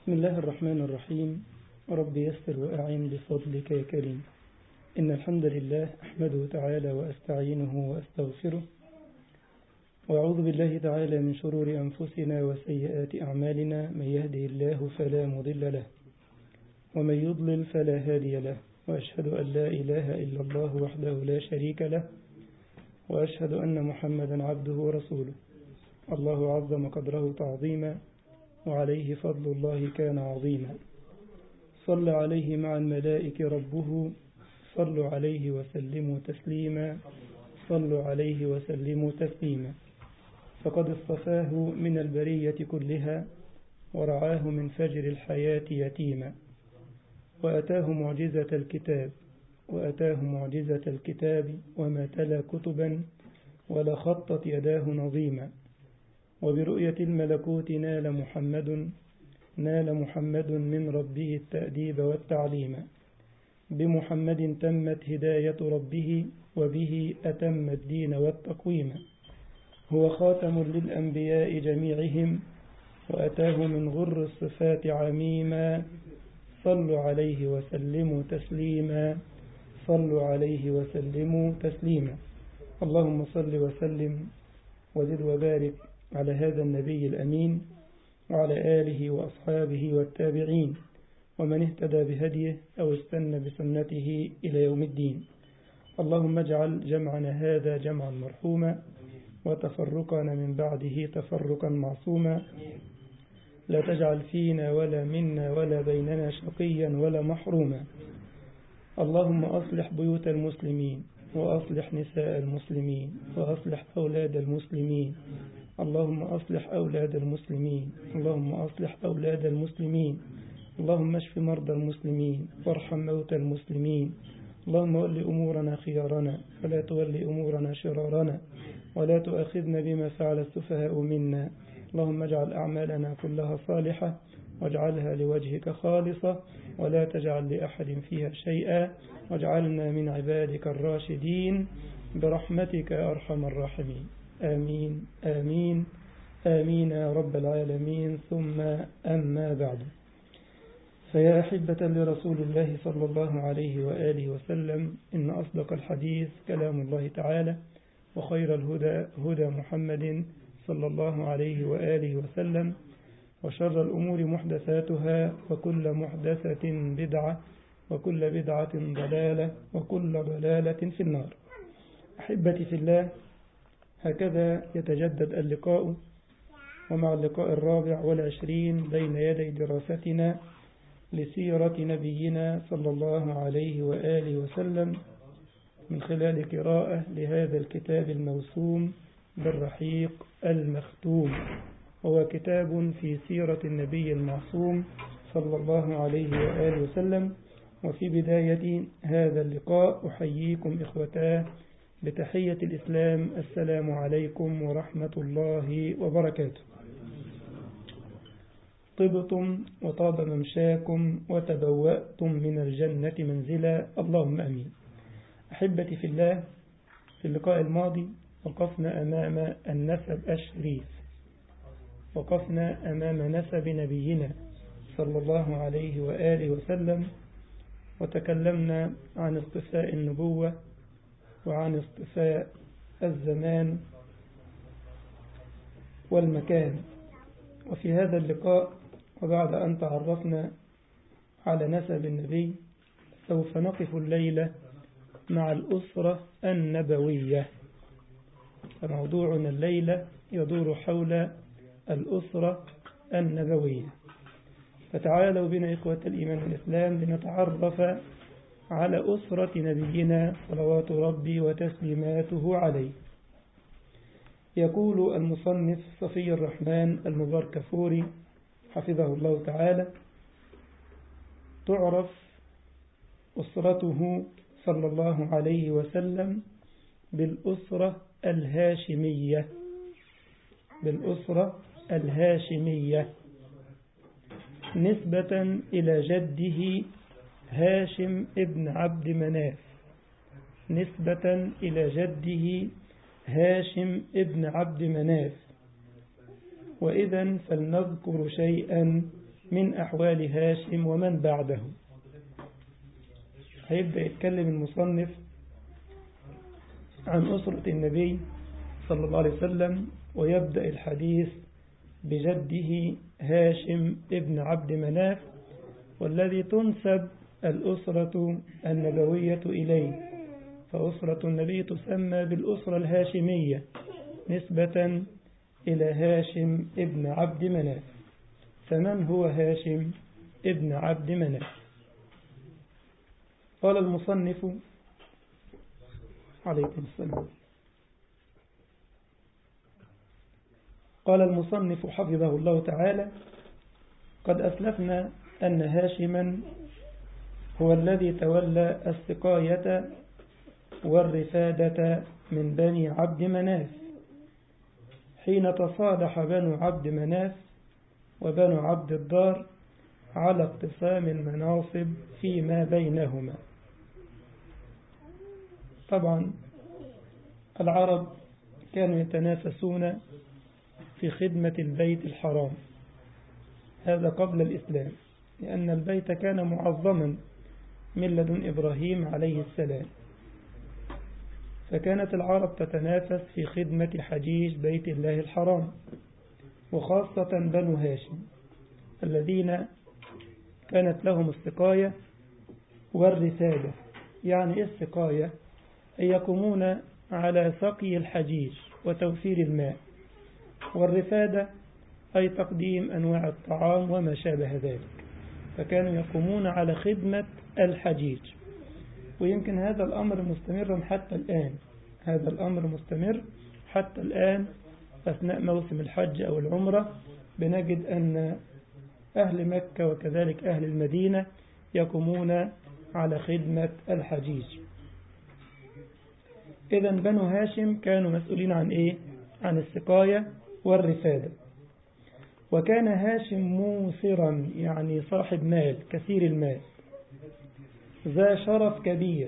بسم الله الرحمن الرحيم رب يسر وأعين بفضلك يا كريم إن الحمد لله أحمده تعالى وأستعينه وأستغفره وأعوذ بالله تعالى من شرور أنفسنا وسيئات أعمالنا من يهده الله فلا مضل له ومن يضلل فلا هادي له وأشهد أن لا إله إلا الله وحده لا شريك له وأشهد أن محمدا عبده ورسوله الله عظم قدره تعظيما وعليه فضل الله كان عظيما صلى عليه مع الملائكة ربه صلوا عليه وسلموا تسليما صلوا عليه وسلموا تسليما فقد اصطفاه من البرية كلها ورعاه من فجر الحياة يتيما وأتاه معجزة الكتاب وأتاه معجزة الكتاب وما تلا كتبا ولا خطت يداه نظيما وبرؤية الملكوت نال محمد نال محمد من ربه التأديب والتعليم بمحمد تمت هداية ربه وبه أتم الدين والتقويم هو خاتم للأنبياء جميعهم وأتاه من غر الصفات عميما صلوا عليه وسلموا تسليما صلوا عليه وسلموا تسليما اللهم صل وسلم وزد وبارك على هذا النبي الأمين وعلى آله وأصحابه والتابعين ومن اهتدى بهديه أو استنى بسنته إلى يوم الدين اللهم اجعل جمعنا هذا جمعا مرحوما وتفرقنا من بعده تفرقا معصوما لا تجعل فينا ولا منا ولا بيننا شقيا ولا محروما اللهم أصلح بيوت المسلمين وأصلح نساء المسلمين وأصلح أولاد المسلمين اللهم أصلح أولاد المسلمين اللهم أصلح أولاد المسلمين اللهم اشف مرضى المسلمين وارحم موتى المسلمين اللهم ول أمورنا خيارنا ولا تول أمورنا شرارنا ولا تؤاخذنا بما فعل السفهاء منا اللهم اجعل أعمالنا كلها صالحة واجعلها لوجهك خالصة ولا تجعل لأحد فيها شيئا واجعلنا من عبادك الراشدين برحمتك يا أرحم الراحمين آمين آمين آمين يا رب العالمين ثم أما بعد فيا أحبة لرسول الله صلى الله عليه وآله وسلم إن أصدق الحديث كلام الله تعالى وخير الهدى هدى محمد صلى الله عليه وآله وسلم وشر الأمور محدثاتها وكل محدثة بدعة وكل بدعة ضلالة وكل ضلالة في النار أحبتي في الله هكذا يتجدد اللقاء ومع اللقاء الرابع والعشرين بين يدي دراستنا لسيرة نبينا صلى الله عليه وآله وسلم من خلال قراءة لهذا الكتاب الموسوم بالرحيق المختوم هو كتاب في سيرة النبي المعصوم صلى الله عليه وآله وسلم وفي بداية هذا اللقاء أحييكم إخوتاه بتحية الإسلام السلام عليكم ورحمة الله وبركاته طبتم وطاب ممشاكم وتبوأتم من الجنة منزلا اللهم أمين أحبتي في الله في اللقاء الماضي وقفنا أمام النسب الشريف وقفنا أمام نسب نبينا صلى الله عليه وآله وسلم وتكلمنا عن اصطفاء النبوة وعن اصطفاء الزمان والمكان وفي هذا اللقاء وبعد أن تعرفنا على نسب النبي سوف نقف الليلة مع الأسرة النبوية فموضوعنا الليلة يدور حول الأسرة النبوية فتعالوا بنا إخوة الإيمان والإسلام لنتعرف على أسرة نبينا صلوات ربي وتسليماته عليه يقول المصنف صفي الرحمن المبارك فوري حفظه الله تعالى تعرف أسرته صلى الله عليه وسلم بالأسرة الهاشمية بالأسرة الهاشمية نسبة إلى جده هاشم ابن عبد مناف نسبة إلى جده هاشم ابن عبد مناف وإذا فلنذكر شيئا من أحوال هاشم ومن بعده هيبدأ يتكلم المصنف عن أسرة النبي صلى الله عليه وسلم ويبدأ الحديث بجده هاشم ابن عبد مناف والذي تنسب الأسرة النبوية إليه فأسرة النبي تسمى بالأسرة الهاشمية نسبة إلى هاشم ابن عبد مناف فمن هو هاشم ابن عبد مناف قال المصنف عليكم السلام قال المصنف حفظه الله تعالى قد أسلفنا أن هاشما هو الذي تولى السقاية والرفادة من بني عبد مناف حين تصالح بنو عبد مناف وبنو عبد الدار على اقتسام المناصب فيما بينهما طبعا العرب كانوا يتنافسون في خدمة البيت الحرام هذا قبل الإسلام لأن البيت كان معظما من لدن إبراهيم عليه السلام فكانت العرب تتنافس في خدمة حجيج بيت الله الحرام وخاصة بنو هاشم الذين كانت لهم السقاية والرسالة يعني السقاية أن يقومون على سقي الحجيج وتوفير الماء والرفادة أي تقديم أنواع الطعام وما شابه ذلك فكانوا يقومون على خدمة الحجيج ويمكن هذا الأمر مستمرا حتى الآن هذا الأمر مستمر حتى الآن أثناء موسم الحج أو العمرة بنجد أن أهل مكة وكذلك أهل المدينة يقومون على خدمة الحجيج إذا بنو هاشم كانوا مسؤولين عن إيه؟ عن السقاية والرفادة وكان هاشم موسرا يعني صاحب مال كثير المال ذا شرف كبير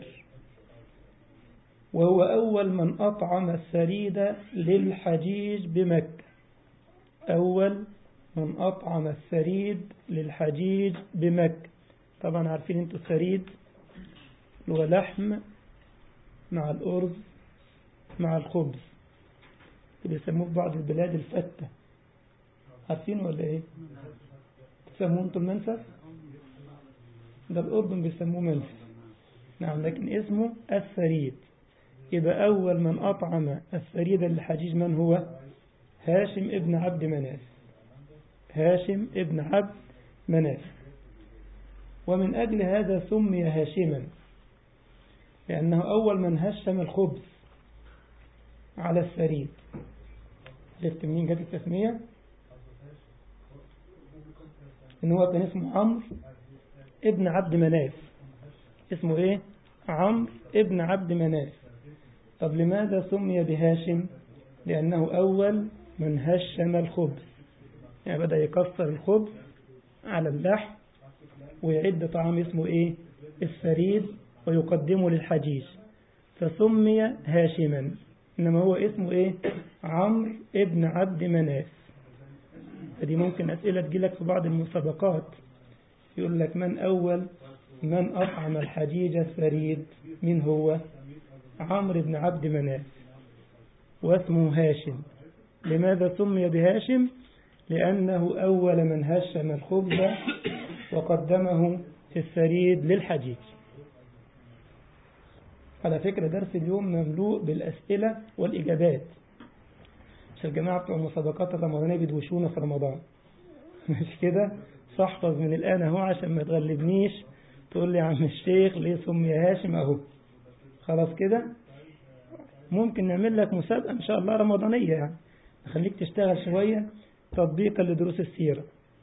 وهو أول من أطعم السريد للحجيج بمكة أول من أطعم السريد للحجيج بمكة طبعا عارفين انتوا السريد هو لحم مع الأرز مع الخبز بيسموه في بعض البلاد الفتة عارفين ولا ايه تسموه انتوا المنسف ده الأردن بيسموه منسف نعم لكن اسمه السريد يبقى أول من أطعم السريد للحجيج من هو هاشم ابن عبد مناف هاشم ابن عبد مناف ومن أجل هذا سمي هاشما لأنه أول من هشم الخبز على السريد عرفت منين جت التسمية إن هو كان اسمه عمرو ابن عبد مناف اسمه إيه عمرو ابن عبد مناف طب لماذا سمي بهاشم لأنه أول من هشم الخبز يعني بدأ يكسر الخبز على اللحم ويعد طعام اسمه إيه السريد ويقدمه للحجيج فسمي هاشما إنما هو اسمه إيه عمرو ابن عبد مناف فدي ممكن أسئلة تجيلك في بعض المسابقات يقول لك من أول من أطعم الحجيج السريد من هو عمرو بن عبد مناف واسمه هاشم لماذا سمي بهاشم لأنه أول من هشم الخبز وقدمه في السريد للحجيج على فكرة درس اليوم مملوء بالأسئلة والإجابات مش الجماعة بتوع المسابقات الرمضانية بيدوشونا في رمضان مش كده فاحفظ من الآن أهو عشان ما تغلبنيش تقول لي يا عم الشيخ ليه سمي هاشم أهو خلاص كده ممكن نعمل لك مسابقة إن شاء الله رمضانية يعني نخليك تشتغل شوية تطبيقا لدروس السيرة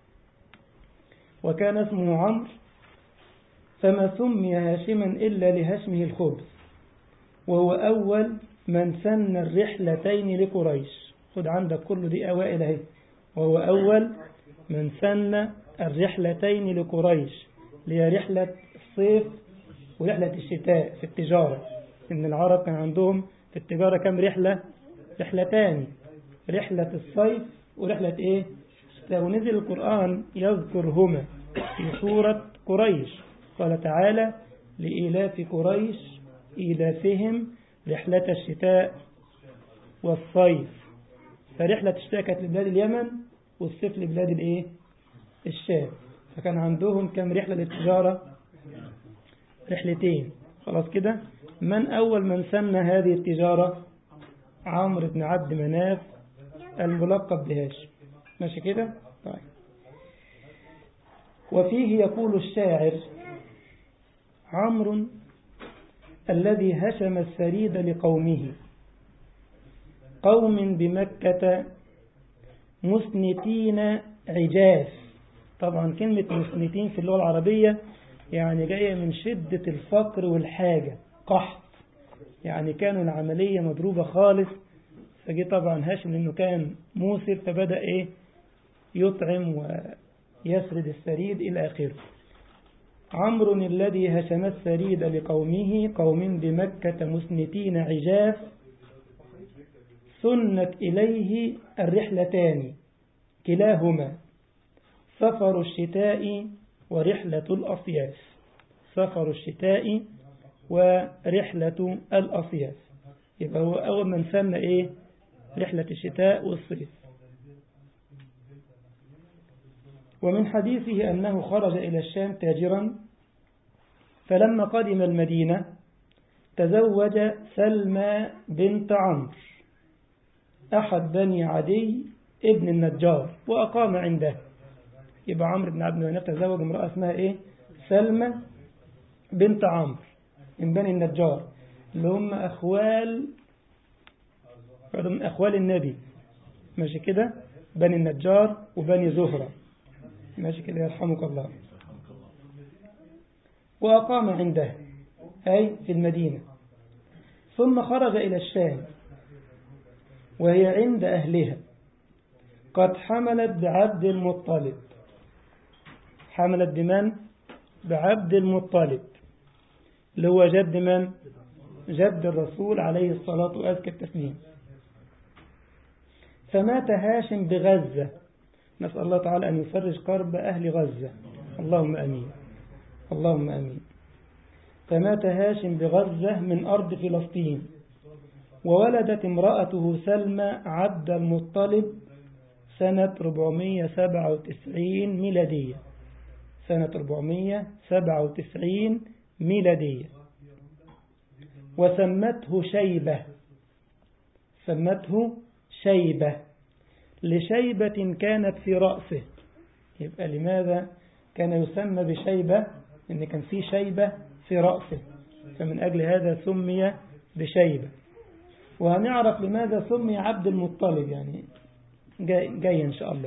وكان اسمه عمرو فما سمي هاشما إلا لهشمه الخبز وهو أول من سن الرحلتين لقريش خد عندك كل دي أوائل اهي وهو أول من سن الرحلتين لقريش اللي هي رحلة الصيف ورحلة الشتاء في التجارة إن العرب كان عندهم في التجارة كم رحلة رحلتان رحلة الصيف ورحلة إيه والشتاء ونزل القرآن يذكرهما في سورة قريش قال تعالى لإيلاف قريش إيلافهم رحلة الشتاء والصيف فرحلة الشتاء كانت لبلاد اليمن والصيف لبلاد الايه الشام فكان عندهم كم رحلة للتجارة رحلتين خلاص كده من أول من سن هذه التجارة عمرو بن عبد مناف الملقب بهاشم ماشي كده طيب وفيه يقول الشاعر عمرو الذي هشم السريد لقومه قوم بمكة مسنتين عجاف طبعا كلمة مسنتين في اللغة العربية يعني جاية من شدة الفقر والحاجة قحط يعني كانوا العملية مضروبة خالص فجي طبعا هاشم لأنه كان موسر فبدأ إيه يطعم ويسرد السريد إلى آخره عمرو الذي هشم السريد لقومه قوم بمكة مسنتين عجاف سنت إليه الرحلتان كلاهما سفر الشتاء ورحلة الأصياف سفر الشتاء ورحلة الأصياف يبقى هو أول من سمى إيه رحلة الشتاء والصيف ومن حديثه أنه خرج إلى الشام تاجرا فلما قدم المدينة تزوج سلمى بنت عمرو أحد بني عدي ابن النجار وأقام عنده يبقى عمرو بن عبد المناف تزوج امرأة اسمها إيه سلمى بنت عمرو من بني النجار اللي هم أخوال من أخوال النبي ماشي كده بني النجار وبني زهرة ماشي كده يرحمك الله وأقام عنده أي في المدينة ثم خرج إلى الشام وهي عند أهلها قد حملت بعبد المطلب حملت بمن؟ بعبد المطلب اللي هو جد من؟ جد الرسول عليه الصلاة وأزكى التسليم فمات هاشم بغزة نسأل الله تعالى أن يفرج كرب أهل غزة اللهم أمين اللهم أمين فمات هاشم بغزة من أرض فلسطين وولدت امرأته سلمى عبد المطلب سنة 497 ميلادية سنة 497 ميلادية وسمته شيبة سمته شيبة لشيبة كانت في رأسه يبقى لماذا كان يسمى بشيبة إن كان في شيبة في رأسه فمن أجل هذا سمي بشيبة وهنعرف لماذا سمي عبد المطلب يعني جاي, جاي إن شاء الله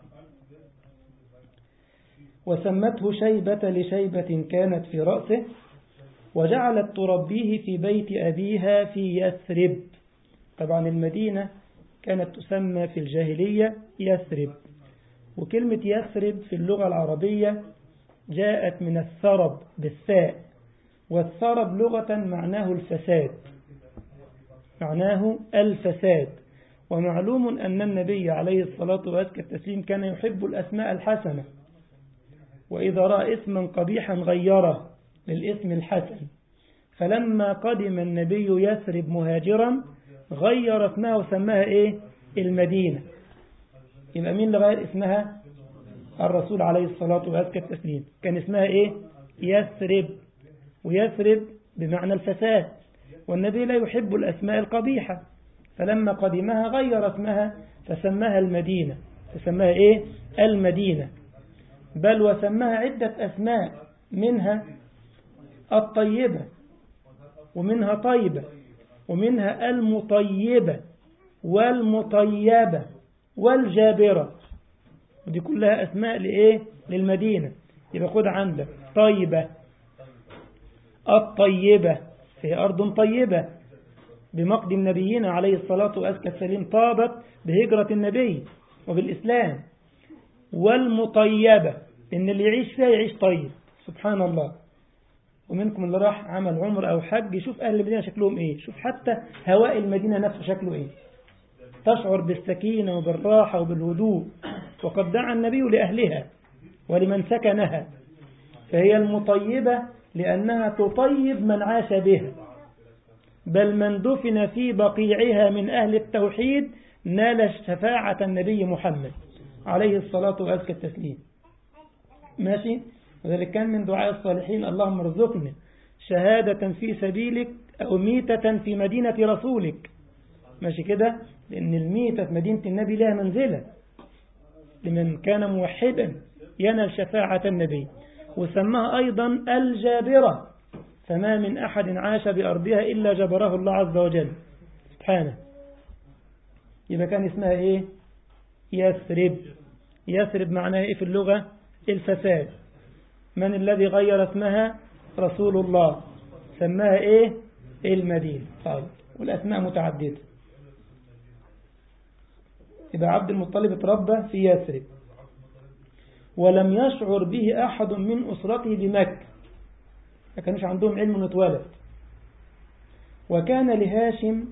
وسمته شيبة لشيبة كانت في رأسه وجعلت تربيه في بيت أبيها في يثرب طبعا المدينة كانت تسمى في الجاهلية يثرب وكلمة يثرب في اللغة العربية جاءت من الثرب بالثاء والثرب لغة معناه الفساد معناه الفساد ومعلوم أن النبي عليه الصلاة والتسليم كان يحب الأسماء الحسنة وإذا رأى اسما قبيحا غيره للاسم الحسن فلما قدم النبي يثرب مهاجرا غير اسمها وسماها ايه المدينة يبقى مين اللي غير اسمها الرسول عليه الصلاة والتسليم كان اسمها ايه يثرب ويثرب بمعنى الفساد والنبي لا يحب الأسماء القبيحة فلما قدمها غير اسمها فسماها المدينة فسماها ايه المدينة بل وسماها عدة أسماء منها الطيبة ومنها طيبة ومنها المطيبة والمطيبة والجابرة ودي كلها أسماء لإيه للمدينة يبقى خد عندك طيبة الطيبة في أرض طيبة بمقدم نبينا عليه الصلاة والسلام طابت بهجرة النبي وبالإسلام والمطيبة إن اللي يعيش فيها يعيش طيب سبحان الله ومنكم اللي راح عمل عمر أو حج يشوف أهل المدينة شكلهم إيه شوف حتى هواء المدينة نفسه شكله إيه تشعر بالسكينة وبالراحة وبالهدوء وقد دعا النبي لأهلها ولمن سكنها فهي المطيبة لأنها تطيب من عاش بها بل من دفن في بقيعها من أهل التوحيد نال شفاعة النبي محمد عليه الصلاة وأزكى التسليم ماشي وذلك كان من دعاء الصالحين اللهم ارزقني شهادة في سبيلك أو ميتة في مدينة رسولك ماشي كده لأن الميتة في مدينة النبي لها منزلة لمن كان موحدا ينال شفاعة النبي وسماها أيضا الجابرة فما من أحد عاش بأرضها إلا جبره الله عز وجل سبحانه يبقى كان اسمها إيه يثرب يثرب معناها إيه في اللغة الفساد من الذي غير اسمها رسول الله سماها إيه المدينة طيب والأسماء متعددة يبقى عبد المطلب اتربى في يثرب ولم يشعر به أحد من أسرته بمكة ما كانوش عندهم علم انه اتولد وكان لهاشم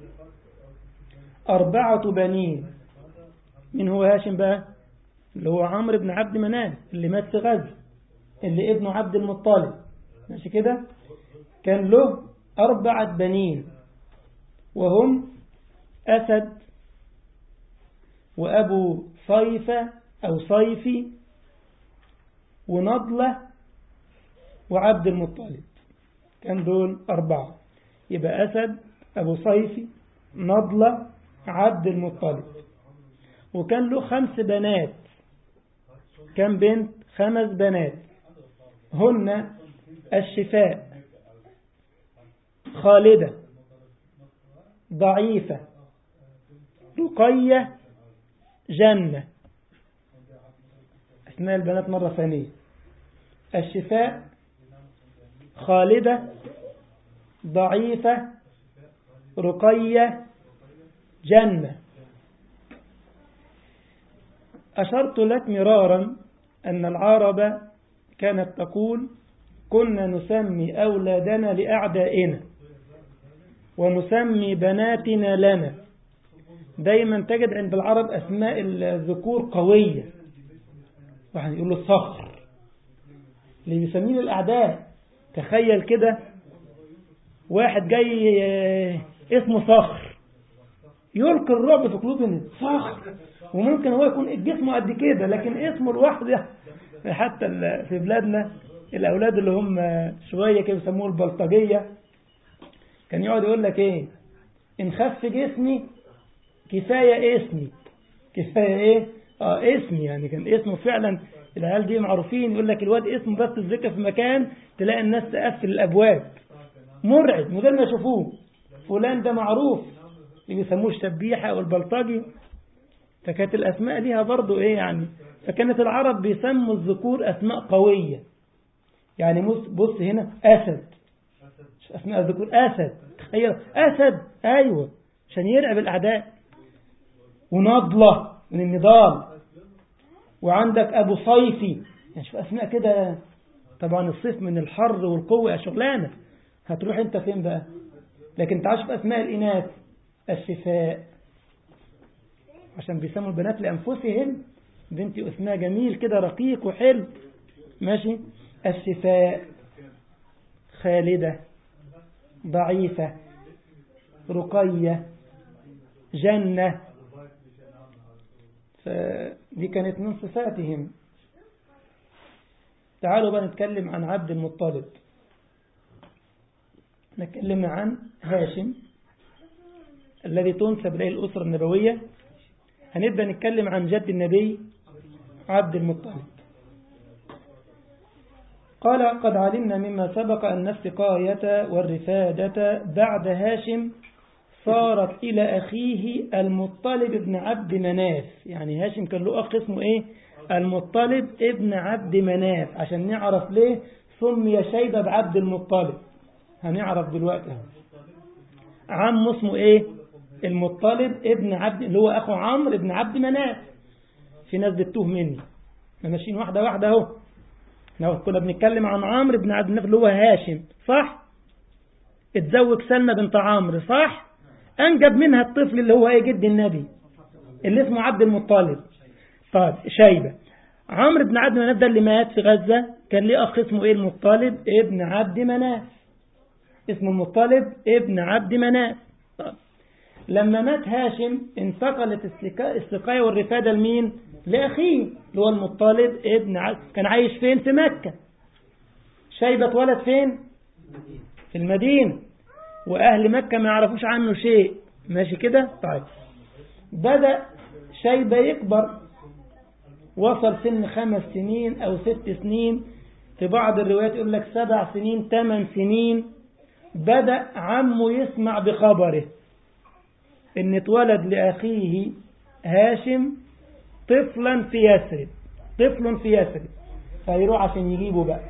أربعة بنين من هو هاشم بقى اللي هو عمرو بن عبد مناف اللي مات في غزة اللي ابنه عبد المطلب ماشي كده كان له أربعة بنين وهم أسد وأبو صيفة أو صيفي ونضلة وعبد المطلب كان دول أربعة يبقى أسد أبو صيفي نضلة عبد المطلب وكان له خمس بنات كم بنت خمس بنات هن الشفاء خالدة ضعيفة رقية جنة أسماء البنات مرة ثانية الشفاء خالدة ضعيفة رقية جنة أشرت لك مرارا أن العرب كانت تقول كنا نسمي أولادنا لأعدائنا ونسمي بناتنا لنا دايما تجد عند العرب أسماء الذكور قوية واحد يقول له الصخر اللي بيسميه الأعداء تخيل كده واحد جاي اسمه صخر يلقي الرعب في قلوب صخر وممكن هو يكون جسمه قد كده لكن اسمه لوحده حتى في بلادنا الأولاد اللي هم شوية كده بيسموه البلطجية كان يقعد يقول لك ايه ان خف جسمي كفاية اسمي كفاية ايه اه اسمي يعني كان اسمه فعلا العيال دي معروفين يقول لك الواد اسمه بس الذكر في مكان تلاقي الناس تقفل الابواب مرعب من غير ما يشوفوه فلان ده معروف اللي بيسموه الشبيحة او البلطجي فكانت الاسماء ليها برضو ايه يعني فكانت العرب بيسموا الذكور اسماء قوية يعني بص, بص هنا اسد اسماء الذكور اسد تخيل اسد ايوه عشان يرعب الاعداء ونضلة من النضال وعندك أبو صيفي يعني شوف أسماء كده طبعا الصيف من الحر والقوة شغلانة هتروح انت فين بقى لكن تعال شوف أسماء الإناث الشفاء عشان بيسموا البنات لأنفسهم بنتي اسمها جميل كده رقيق وحلو ماشي الشفاء خالدة ضعيفة رقية جنة فدي كانت من صفاتهم تعالوا بقى نتكلم عن عبد المطلب نتكلم عن هاشم الذي تنسب إليه الأسرة النبوية هنبدأ نتكلم عن جد النبي عبد المطلب قال قد علمنا مما سبق أن السقاية والرفادة بعد هاشم صارت إلى أخيه المطلب ابن عبد مناف يعني هاشم كان له أخ اسمه إيه المطلب ابن عبد مناف عشان نعرف ليه سمي شيبة بعبد المطلب هنعرف دلوقتي عم اسمه إيه المطلب ابن عبد اللي هو أخو عمرو ابن عبد مناف في ناس بتوه مني احنا ماشيين واحدة واحدة اهو احنا كنا بنتكلم عن عمرو بن عبد مناف اللي هو هاشم صح اتزوج سلمى بنت عمرو صح أنجب منها الطفل اللي هو إيه جد النبي اللي اسمه عبد المطلب طيب شيبة عمرو بن عبد مناف ده اللي مات في غزة كان ليه أخ اسمه إيه المطلب ابن عبد مناف اسمه المطلب ابن عبد مناف طيب. لما مات هاشم انتقلت السقاية والرفادة لمين لأخيه اللي هو المطلب ابن عبد كان عايش فين في مكة شيبة اتولد فين في المدينة وأهل مكة ما يعرفوش عنه شيء ماشي كده طيب بدأ شيبة يكبر وصل سن خمس سنين أو ست سنين في بعض الروايات يقول لك سبع سنين ثمان سنين بدأ عمه يسمع بخبره ان اتولد لأخيه هاشم طفلا في يثرب طفل في يثرب فيروح عشان يجيبه بقى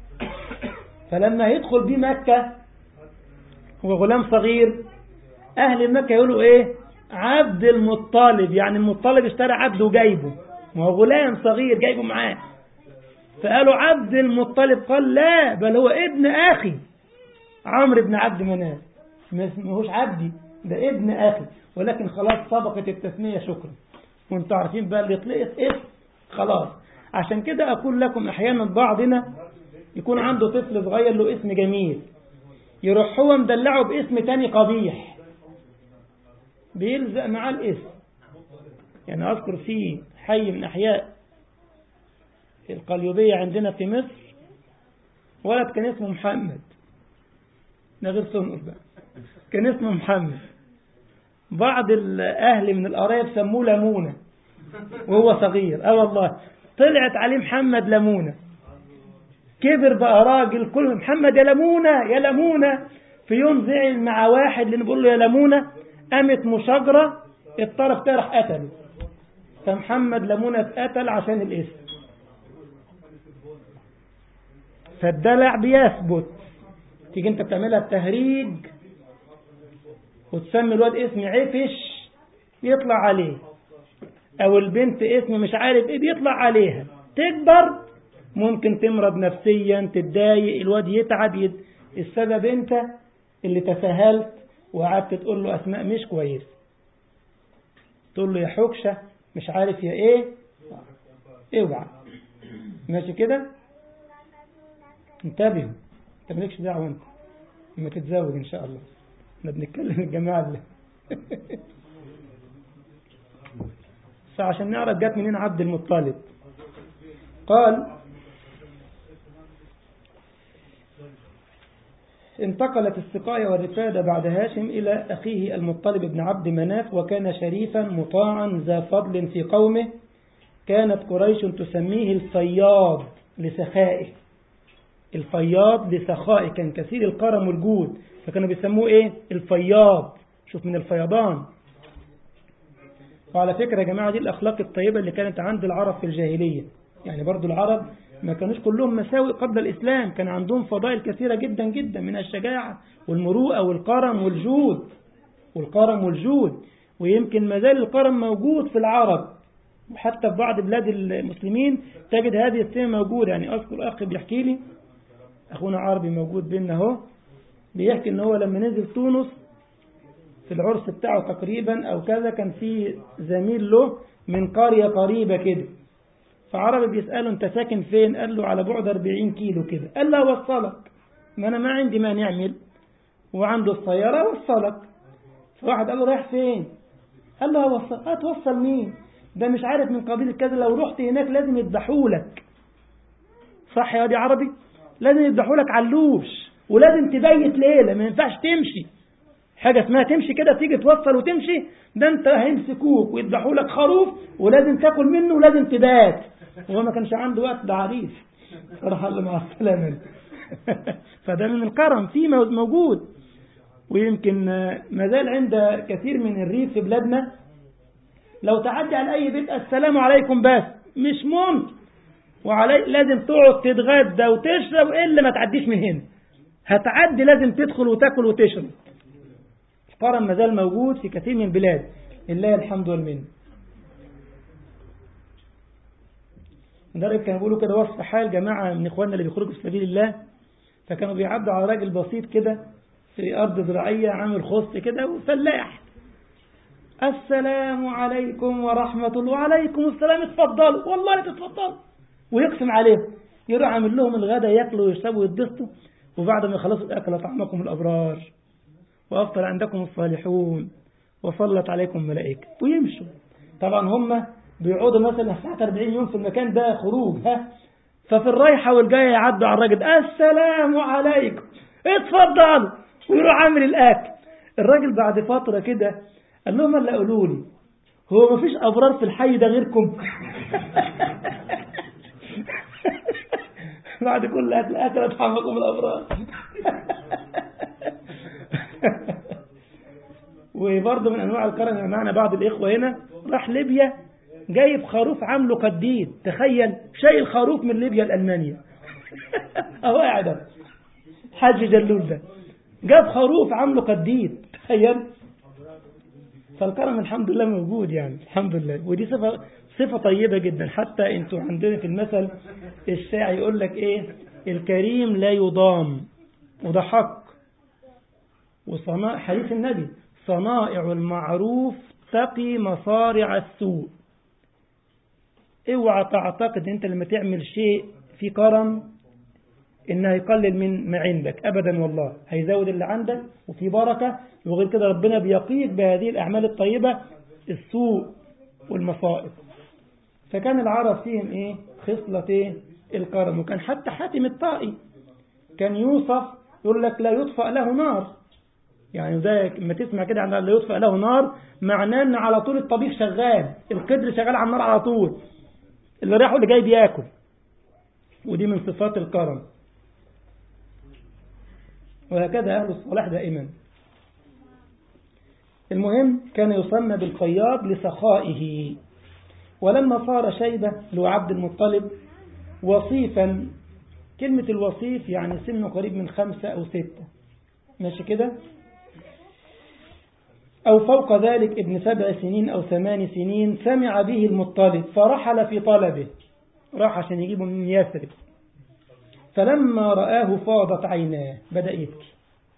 فلما يدخل بيه مكة هو غلام صغير أهل مكة يقولوا إيه عبد المطلب يعني المطلب اشترى عبد وجايبه ما هو غلام صغير جايبه معاه فقالوا عبد المطلب قال لا بل هو ابن أخي عمرو بن عبد مناف ما هوش عبدي ده ابن أخي ولكن خلاص سبقت التسمية شكرا وانتم عارفين بقى اللي يطلقت اسم خلاص عشان كده أقول لكم أحيانا بعضنا يكون عنده طفل صغير له اسم جميل يروح هو مدلعه باسم تاني قبيح بيلزق معاه الاسم يعني أذكر في حي من أحياء القليوبية عندنا في مصر ولد كان اسمه محمد ده غير سنقر بقى كان اسمه محمد بعض الأهل من القرايب سموه لمونة وهو صغير اه والله طلعت عليه محمد لمونة كبر بقى راجل كل محمد يا لمونة يا لمونة في يوم زعل مع واحد اللي بيقول له يا لمونة قامت مشاجرة الطرف ده راح قتله فمحمد لمونة اتقتل عشان الاسم فالدلع بيثبت تيجي انت بتعملها بتهريج وتسمي الواد اسم عفش يطلع عليه او البنت اسم مش عارف ايه بيطلع عليها تكبر ممكن تمرض نفسيا تتضايق الواد يتعب يد... السبب انت اللي تساهلت وقعدت تقول له اسماء مش كويس تقول له يا حكشة مش عارف يا ايه اوعى ماشي كده انتبهوا انت مالكش دعوه انت لما تتزوج ان شاء الله احنا بنتكلم الجماعه اللي فعشان نعرف جت منين عبد المطلب قال انتقلت السقاية والرفادة بعد هاشم إلى أخيه المطلب بن عبد مناف وكان شريفا مطاعا ذا فضل في قومه كانت قريش تسميه الفياض لسخائه الفياض لسخائه كان كثير الكرم والجود فكانوا بيسموه ايه الفياض شوف من الفيضان وعلى فكرة يا جماعة دي الأخلاق الطيبة اللي كانت عند العرب في الجاهلية يعني برضو العرب ما كانوش كلهم مساوئ قبل الإسلام كان عندهم فضائل كثيرة جدا جدا من الشجاعة والمروءة والكرم والجود والكرم والجود ويمكن ما زال الكرم موجود في العرب وحتى في بعض بلاد المسلمين تجد هذه السمة موجودة يعني أذكر أخي بيحكي لي أخونا عربي موجود بيننا اهو بيحكي إن هو لما نزل تونس في العرس بتاعه تقريبا أو كذا كان في زميل له من قرية قريبة كده فعربي بيسأله أنت ساكن فين قال له على بعد 40 كيلو كده قال له أوصلك ما أنا ما عندي ما نعمل وعنده السيارة أوصلك فواحد قال له رايح فين قال له هوصل هتوصل مين ده مش عارف من قبيل كذا لو رحت هناك لازم يذبحولك صح يا دي عربي لازم يذبحولك علوش ولازم تبيت ليلة ما ينفعش تمشي حاجة اسمها تمشي كده تيجي توصل وتمشي ده انت هيمسكوك ويذبحوا لك خروف ولازم تاكل منه ولازم تبات وهو ما كانش عنده وقت ده عريس راح الله مع السلامة فده من الكرم في موجود ويمكن ما زال عند كثير من الريف في بلادنا لو تعدي على اي بيت السلام عليكم بس مش ممكن وعلي لازم تقعد تتغدى وتشرب الا ما تعديش من هنا هتعدي لازم تدخل وتاكل وتشرب الكرم ما زال موجود في كثير من البلاد لله الحمد والمنه مدرب كانوا بيقولوا كده وصف حال جماعة من إخواننا اللي بيخرجوا في سبيل الله فكانوا بيعدوا على راجل بسيط كده في أرض زراعية عامل خص كده وفلاح السلام عليكم ورحمة الله وعليكم السلام اتفضلوا والله تتفضلوا ويقسم عليهم يروح عامل لهم الغداء ياكلوا ويشربوا ويتبسطوا وبعد ما يخلصوا الأكل طعمكم الأبرار وأفطر عندكم الصالحون وصلت عليكم ملائكة ويمشوا طبعا هم بيقعدوا مثلا ساعة 40 يوم في المكان ده خروج ها ففي الرايحة والجاية يعدوا على الراجل السلام عليكم اتفضلوا ويروح عامل الأكل الراجل بعد فترة كده قال لهم اللي قالوا لي هو ما فيش أبرار في الحي ده غيركم بعد كل أكل أكل طعمكم الأبرار وبرضه من أنواع الكرم معنا بعض الإخوة هنا راح ليبيا جايب خروف عامله قديد تخيل شايل خروف من ليبيا لألمانيا أهو قاعد حاج جلول ده جاب خروف عامله قديد تخيل فالكرم الحمد لله موجود يعني الحمد لله ودي صفة صفة طيبة جدا حتى انتوا عندنا في المثل الشاعر يقول لك ايه الكريم لا يضام وده حق وصناع حديث النبي صنائع المعروف تقي مصارع السوء اوعى تعتقد انت لما تعمل شيء في كرم انه هيقلل من ما عندك ابدا والله هيزود اللي عندك وفي بركة وغير كده ربنا بيقيك بهذه الاعمال الطيبة السوء والمصائب فكان العرب فيهم ايه خصلة ايه الكرم وكان حتى حاتم الطائي كان يوصف يقول لك لا يطفأ له نار يعني ده لما تسمع كده عن لا يطفأ له نار معناه ان على طول الطبيخ شغال القدر شغال على النار على طول اللي رايح واللي جاي بياكل ودي من صفات الكرم وهكذا أهل الصلاح دائما المهم كان يسمى بالقياض لسخائه ولما صار شيبة له عبد المطلب وصيفا كلمة الوصيف يعني سنه قريب من خمسة أو ستة ماشي كده أو فوق ذلك ابن سبع سنين أو ثمان سنين سمع به المطلب فرحل في طلبه راح عشان يجيبه من يثرب فلما رآه فاضت عيناه بدأ يبكي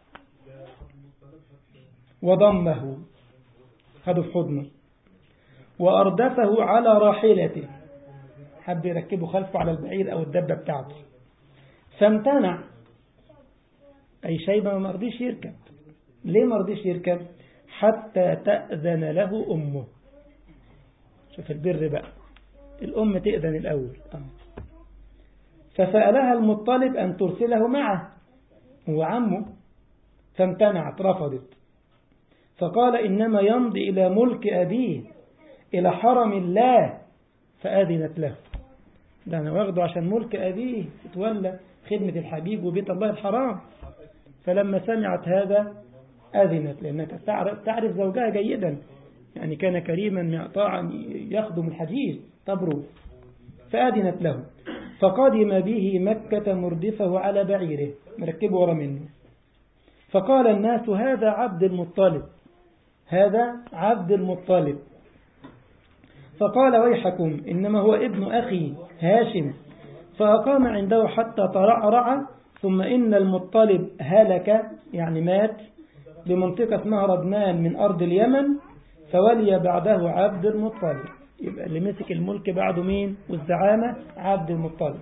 وضمه خده في حضنه وأردفه على راحلته حب يركبه خلفه على البعير أو الدبة بتاعته فامتنع أي شيبة ما رضيش يركب ليه ما رضيش يركب حتى تأذن له أمه شوف البر بقى الأم تأذن الأول آه. فسألها المطلب أن ترسله معه هو عمه فامتنعت رفضت فقال إنما يمضي إلى ملك أبيه إلى حرم الله فآذنت له ده أنا واخده عشان ملك أبيه تتولى خدمة الحبيب وبيت الله الحرام فلما سمعت هذا أذنت لأنك تعرف زوجها جيدا يعني كان كريما طاعا يخدم الحجيج تبرو فأذنت له فقدم به مكة مردفه على بعيره مركبه ورا منه فقال الناس هذا عبد المطلب هذا عبد المطلب فقال ويحكم إنما هو ابن أخي هاشم فأقام عنده حتى ترعرع ثم إن المطلب هلك يعني مات بمنطقة اسمها ردمان من أرض اليمن فولي بعده عبد المطلب يبقى اللي مسك الملك بعده مين والزعامة عبد المطلب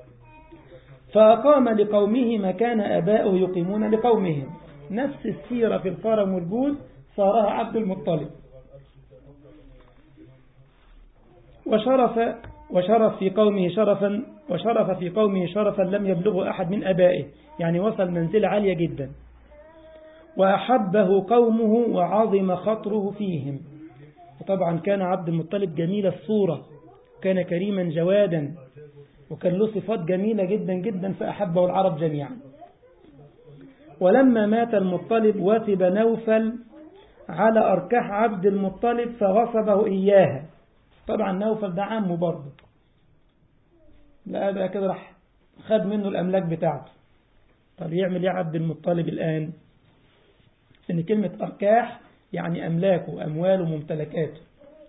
فأقام لقومه مكان أبائه يقيمون لقومهم نفس السيرة في الكرم والجود صارها عبد المطلب وشرف وشرف في قومه شرفا وشرف في قومه شرفا لم يبلغه أحد من أبائه يعني وصل منزلة عالية جدا وأحبه قومه وعظم خطره فيهم وطبعا كان عبد المطلب جميل الصورة كان كريما جوادا وكان له صفات جميلة جدا جدا فأحبه العرب جميعا ولما مات المطلب وثب نوفل على أركح عبد المطلب فغصبه إياها طبعا نوفل ده عمه برضه لا بقى كده راح خد منه الأملاك بتاعته طب يعمل ايه عبد المطلب الآن إن كلمة أركاح يعني أملاكه أمواله ممتلكاته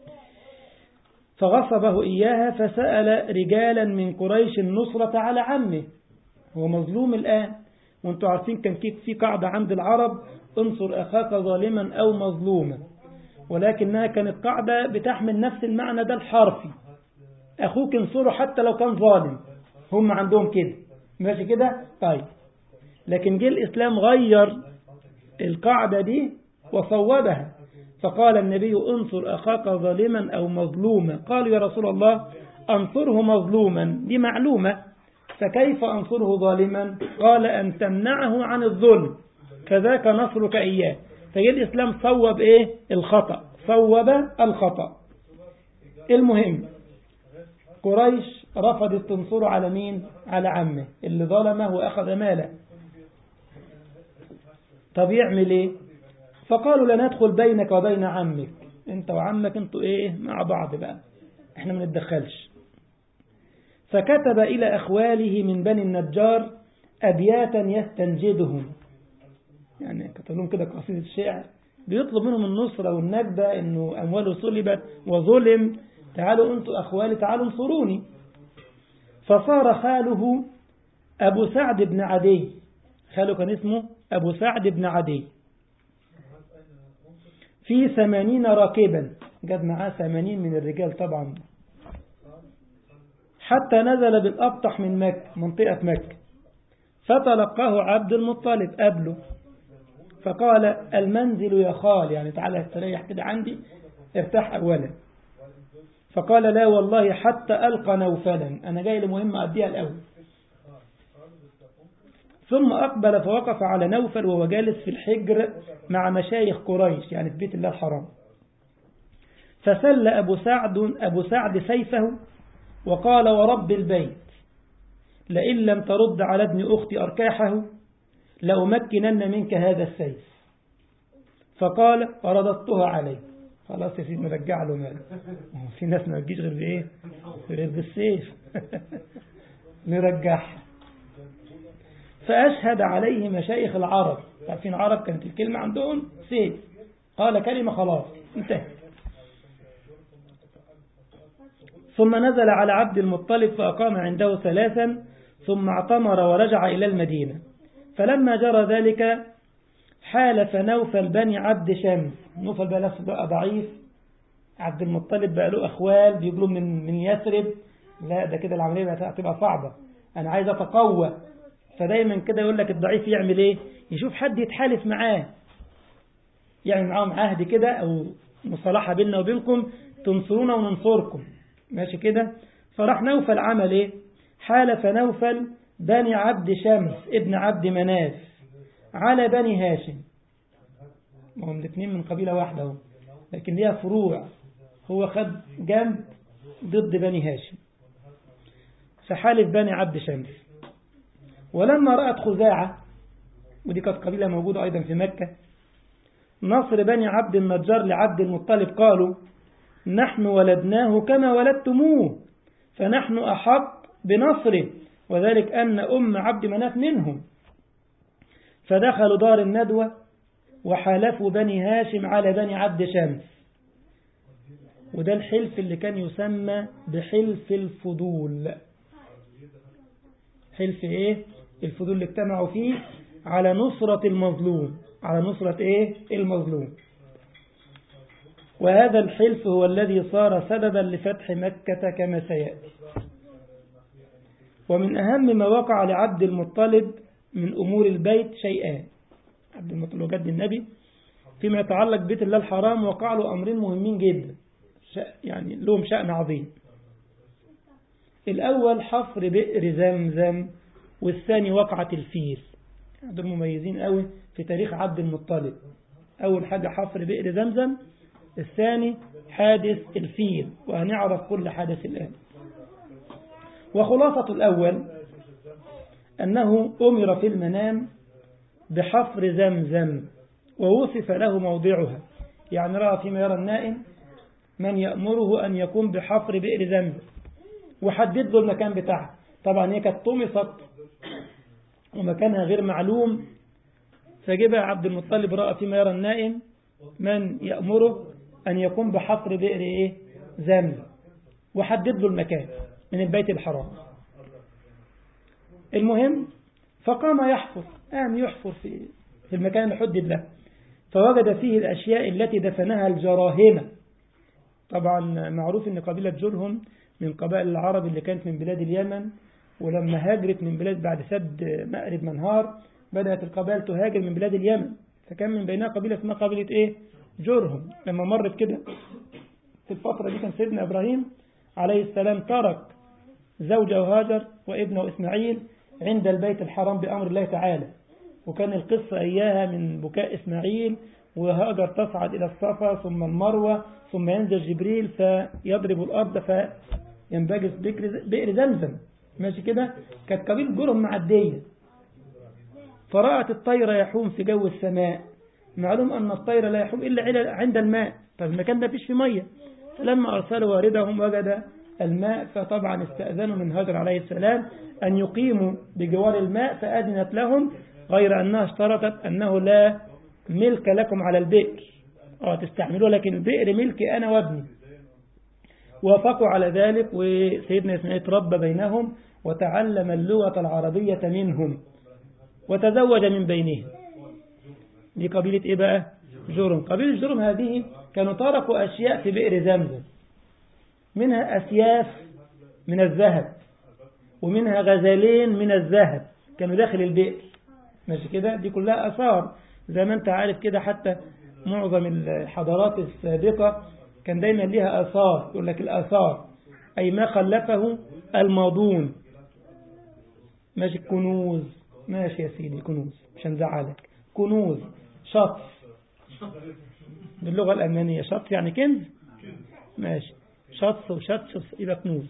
فغصبه إياها فسأل رجالا من قريش النصرة على عمه هو مظلوم الآن وانتوا عارفين كان في قاعدة عند العرب انصر أخاك ظالما أو مظلوما ولكنها كانت قاعدة بتحمل نفس المعنى ده الحرفي أخوك انصره حتى لو كان ظالم هم عندهم كده ماشي كده طيب لكن جه الإسلام غير القاعدة دي وصوبها فقال النبي انصر أخاك ظالما أو مظلوما قالوا يا رسول الله أنصره مظلوما دي معلومة فكيف أنصره ظالما قال أن تمنعه عن الظلم كذاك نصرك إياه فجاء الإسلام صوب إيه الخطأ صوب الخطأ المهم قريش رفضت تنصره على مين على عمه اللي ظلمه وأخذ ماله طب يعمل إيه فقالوا لا ندخل بينك وبين عمك انت وعمك انتوا ايه مع بعض بقى احنا ما نتدخلش فكتب إلى أخواله من بني النجار أبياتا يستنجدهم يعني كتب لهم كده قصيدة شعر بيطلب منهم النصرة والنجدة انه أمواله سلبت وظلم تعالوا انتوا أخوالي تعالوا انصروني فصار خاله أبو سعد بن عدي خاله كان اسمه أبو سعد بن عدي في ثمانين راكبا جاب معاه ثمانين من الرجال طبعا حتى نزل بالأبطح من مكة منطقة مكة فتلقاه عبد المطلب قبله فقال المنزل يا خال يعني تعالى استريح كده عندي ارتاح أولا فقال لا والله حتى ألقى نوفلا أنا جاي لمهمة أديها الأول ثم أقبل فوقف على نوفل وهو جالس في الحجر مع مشايخ قريش يعني في بيت الله الحرام فسل أبو سعد, أبو سعد سيفه وقال ورب البيت لئن لم ترد على ابن أختي أركاحه لأمكنن منك هذا السيف فقال رددتها عليه خلاص يا سيدي نرجع له مال في ناس ما تجيش غير بإيه غير بالسيف نرجعها فأشهد عليه مشايخ العرب عارفين العرب كانت الكلمة عندهم سيف قال كلمة خلاص انتهت ثم نزل على عبد المطلب فأقام عنده ثلاثا ثم اعتمر ورجع إلى المدينة فلما جرى ذلك حالف نوفل بني عبد شمس نوفل بقى بقى ضعيف عبد المطلب بقى له أخوال بيقولوا من من يثرب لا ده كده العملية هتبقى صعبة أنا عايز أتقوى فدايما كده يقول لك الضعيف يعمل إيه يشوف حد يتحالف معاه يعني معاهم عهد كده أو مصالحة بيننا وبينكم تنصرونا وننصركم ماشي كده فراح نوفل عمل ايه حالف نوفل بني عبد شمس ابن عبد مناف على بني هاشم هم الاثنين من قبيلة واحدة هم لكن ليها فروع هو خد جنب ضد بني هاشم فحالف بني عبد شمس ولما رأت خزاعة ودي كانت قبيلة موجودة أيضا في مكة نصر بني عبد النجار لعبد المطلب قالوا نحن ولدناه كما ولدتموه فنحن أحق بنصره وذلك أن أم عبد مناف منهم فدخلوا دار الندوة وحالفوا بني هاشم على بني عبد شمس وده الحلف اللي كان يسمى بحلف الفضول حلف ايه الفضول اللي اجتمعوا فيه على نصرة المظلوم على نصرة ايه المظلوم وهذا الحلف هو الذي صار سببا لفتح مكة كما سيأتي ومن أهم ما وقع لعبد المطلب من أمور البيت شيئان عبد المطلب وجد النبي فيما يتعلق بيت الله الحرام وقع له أمرين مهمين جدا يعني لهم شأن عظيم الأول حفر بئر زمزم والثاني وقعة الفيل دول مميزين قوي في تاريخ عبد المطلب أول حاجة حفر بئر زمزم الثاني حادث الفيل وهنعرف كل حادث الآن وخلاصة الأول أنه أمر في المنام بحفر زمزم ووصف له موضعها يعني رأى فيما يرى النائم من يأمره أن يقوم بحفر بئر زمزم وحدد له المكان بتاعها طبعا هي كانت طمست ومكانها غير معلوم فجبها عبد المطلب رأى فيما يرى النائم من يأمره أن يقوم بحفر بئر إيه؟ زمزم وحدد له المكان من البيت الحرام المهم فقام يحفر قام يحفر في في المكان اللي حدد له فوجد فيه الأشياء التي دفنها الجراهمة طبعا معروف أن قبيلة جرهم من قبائل العرب اللي كانت من بلاد اليمن ولما هاجرت من بلاد بعد سد مأرب منهار بدأت القبائل تهاجر من بلاد اليمن فكان من بينها قبيلة اسمها قبيلة إيه جرهم لما مرت كده في الفترة دي كان سيدنا إبراهيم عليه السلام ترك زوجه هاجر وابنه إسماعيل عند البيت الحرام بأمر الله تعالى وكان القصة إياها من بكاء إسماعيل وهاجر تصعد إلى الصفا ثم المروة ثم ينزل جبريل فيضرب الأرض فينبجس بئر زمزم ماشي كده كانت قبيل جرهم معدية فرأت الطير يحوم في جو السماء معلوم أن الطير لا يحوم إلا عند الماء فالمكان ده فيش في مية فلما أرسلوا واردهم وجد الماء فطبعا استأذنوا من هاجر عليه السلام أن يقيموا بجوار الماء فأذنت لهم غير أنها اشترطت أنه لا ملك لكم على البئر أو تستعملوا لكن البئر ملكي أنا وابني وافقوا على ذلك وسيدنا إسماعيل تربى بينهم وتعلم اللغة العربية منهم وتزوج من بينهم دي قبيلة إيه بقى جرم قبيلة جرم هذه كانوا تركوا أشياء في بئر زمزم منها أسياف من الذهب ومنها غزالين من الذهب كانوا داخل البئر ماشي كده دي كلها أثار زي ما أنت عارف كده حتى معظم الحضارات السابقة كان دايما ليها آثار يقول لك الآثار أي ما خلفه الماضون ماشي كنوز ماشي يا سيدي كنوز مش هنزعلك كنوز شطف باللغة الألمانية شطف يعني كنز ماشي شطف وشطف يبقى كنوز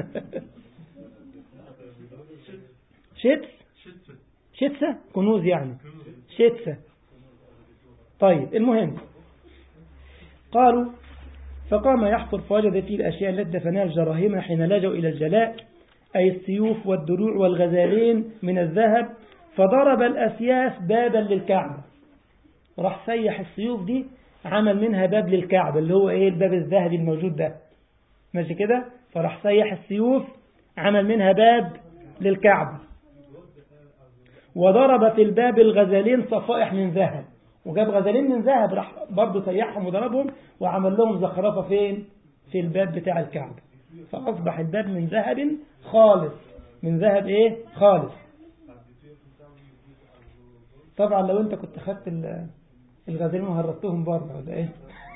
شتس شتسة كنوز يعني شتسة طيب المهم قالوا فقام يحفر فوجد فيه الأشياء التي دفنها الجراهمة حين لجوا إلى الجلاء أي السيوف والدروع والغزالين من الذهب فضرب الأسياف بابا للكعبة راح سيح السيوف دي عمل منها باب للكعبة اللي هو ايه الباب الذهبي الموجود ده ماشي كده فراح سيح السيوف عمل منها باب للكعبة وضرب في الباب الغزالين صفائح من ذهب وجاب غزالين من ذهب راح برضه سيحهم وضربهم وعمل لهم زخرفة فين في الباب بتاع الكعبة فأصبح الباب من ذهب خالص من ذهب ايه خالص طبعا لو انت كنت خدت الغزالين وهربتهم بره ولا ايه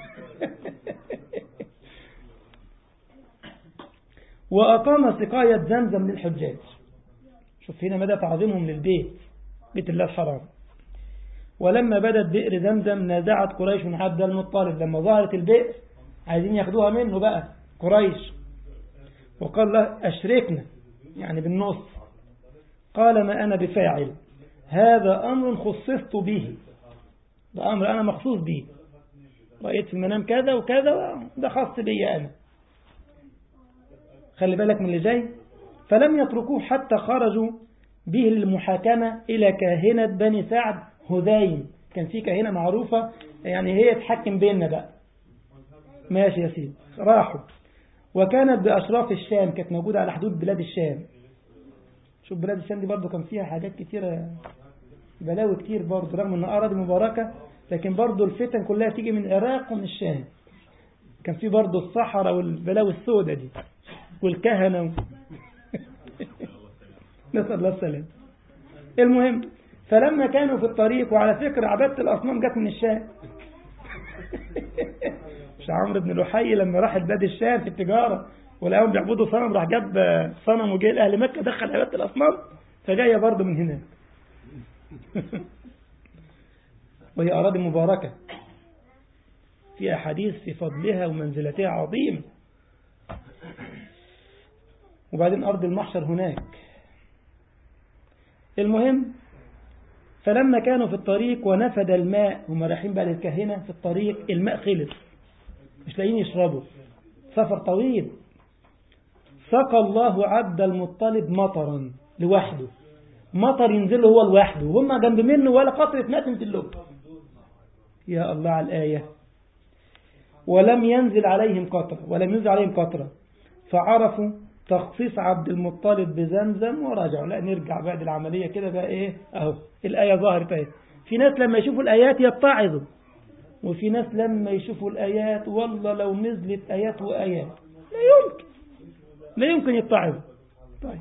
وأقام سقاية زمزم للحجاج شوف هنا مدى تعظيمهم للبيت بيت الله الحرام ولما بدت بئر زمزم نازعت قريش من عبد المطلب لما ظهرت البئر عايزين ياخدوها منه بقى قريش وقال له أشركنا يعني بالنص قال ما أنا بفاعل هذا أمر خصصت به ده أمر أنا مخصوص به رأيت في المنام كذا وكذا ده خاص بي أنا خلي بالك من اللي جاي فلم يتركوه حتى خرجوا به للمحاكمة إلى كاهنة بني سعد هذين كان في كاهنة معروفة يعني هي تحكم بيننا بقى ماشي يا سيدي راحوا وكانت بأشراف الشام كانت موجودة على حدود بلاد الشام شوف بلاد الشام دي برضو كان فيها حاجات كتيرة بلاوي كتير برضو رغم ان أراضي مباركة لكن برضو الفتن كلها تيجي من العراق ومن الشام كان في برضو الصحراء والبلاوي السوداء دي والكهنة و... نسأل الله السلام المهم فلما كانوا في الطريق وعلى فكرة عبادة الأصنام جت من الشام مش عمرو بن لحي لما راح بلاد الشام في التجارة ولقاهم بيعبدوا صنم راح جاب صنم وجاي لأهل مكة دخل عبادة الأصنام فجاية برضه من هناك وهي أراضي مباركة في أحاديث في فضلها ومنزلتها عظيمة وبعدين أرض المحشر هناك المهم فلما كانوا في الطريق ونفد الماء هم رايحين بقى للكهنة في الطريق الماء خلص مش لاقيين يشربوا سفر طويل سقى الله عبد المطلب مطرا لوحده مطر ينزل هو لوحده وهم جنب منه ولا قطرة ماء تنزل له يا الله على الآية ولم ينزل عليهم قطرة ولم ينزل عليهم قطرة فعرفوا تخصيص عبد المطلب بزمزم ورجعوا لا نرجع بعد العملية كده بقى ايه اهو الآية ظهرت اهي في ناس لما يشوفوا الآيات يتعظوا وفي ناس لما يشوفوا الآيات والله لو نزلت آيات وآيات لا يمكن لا يمكن يتعظوا طيب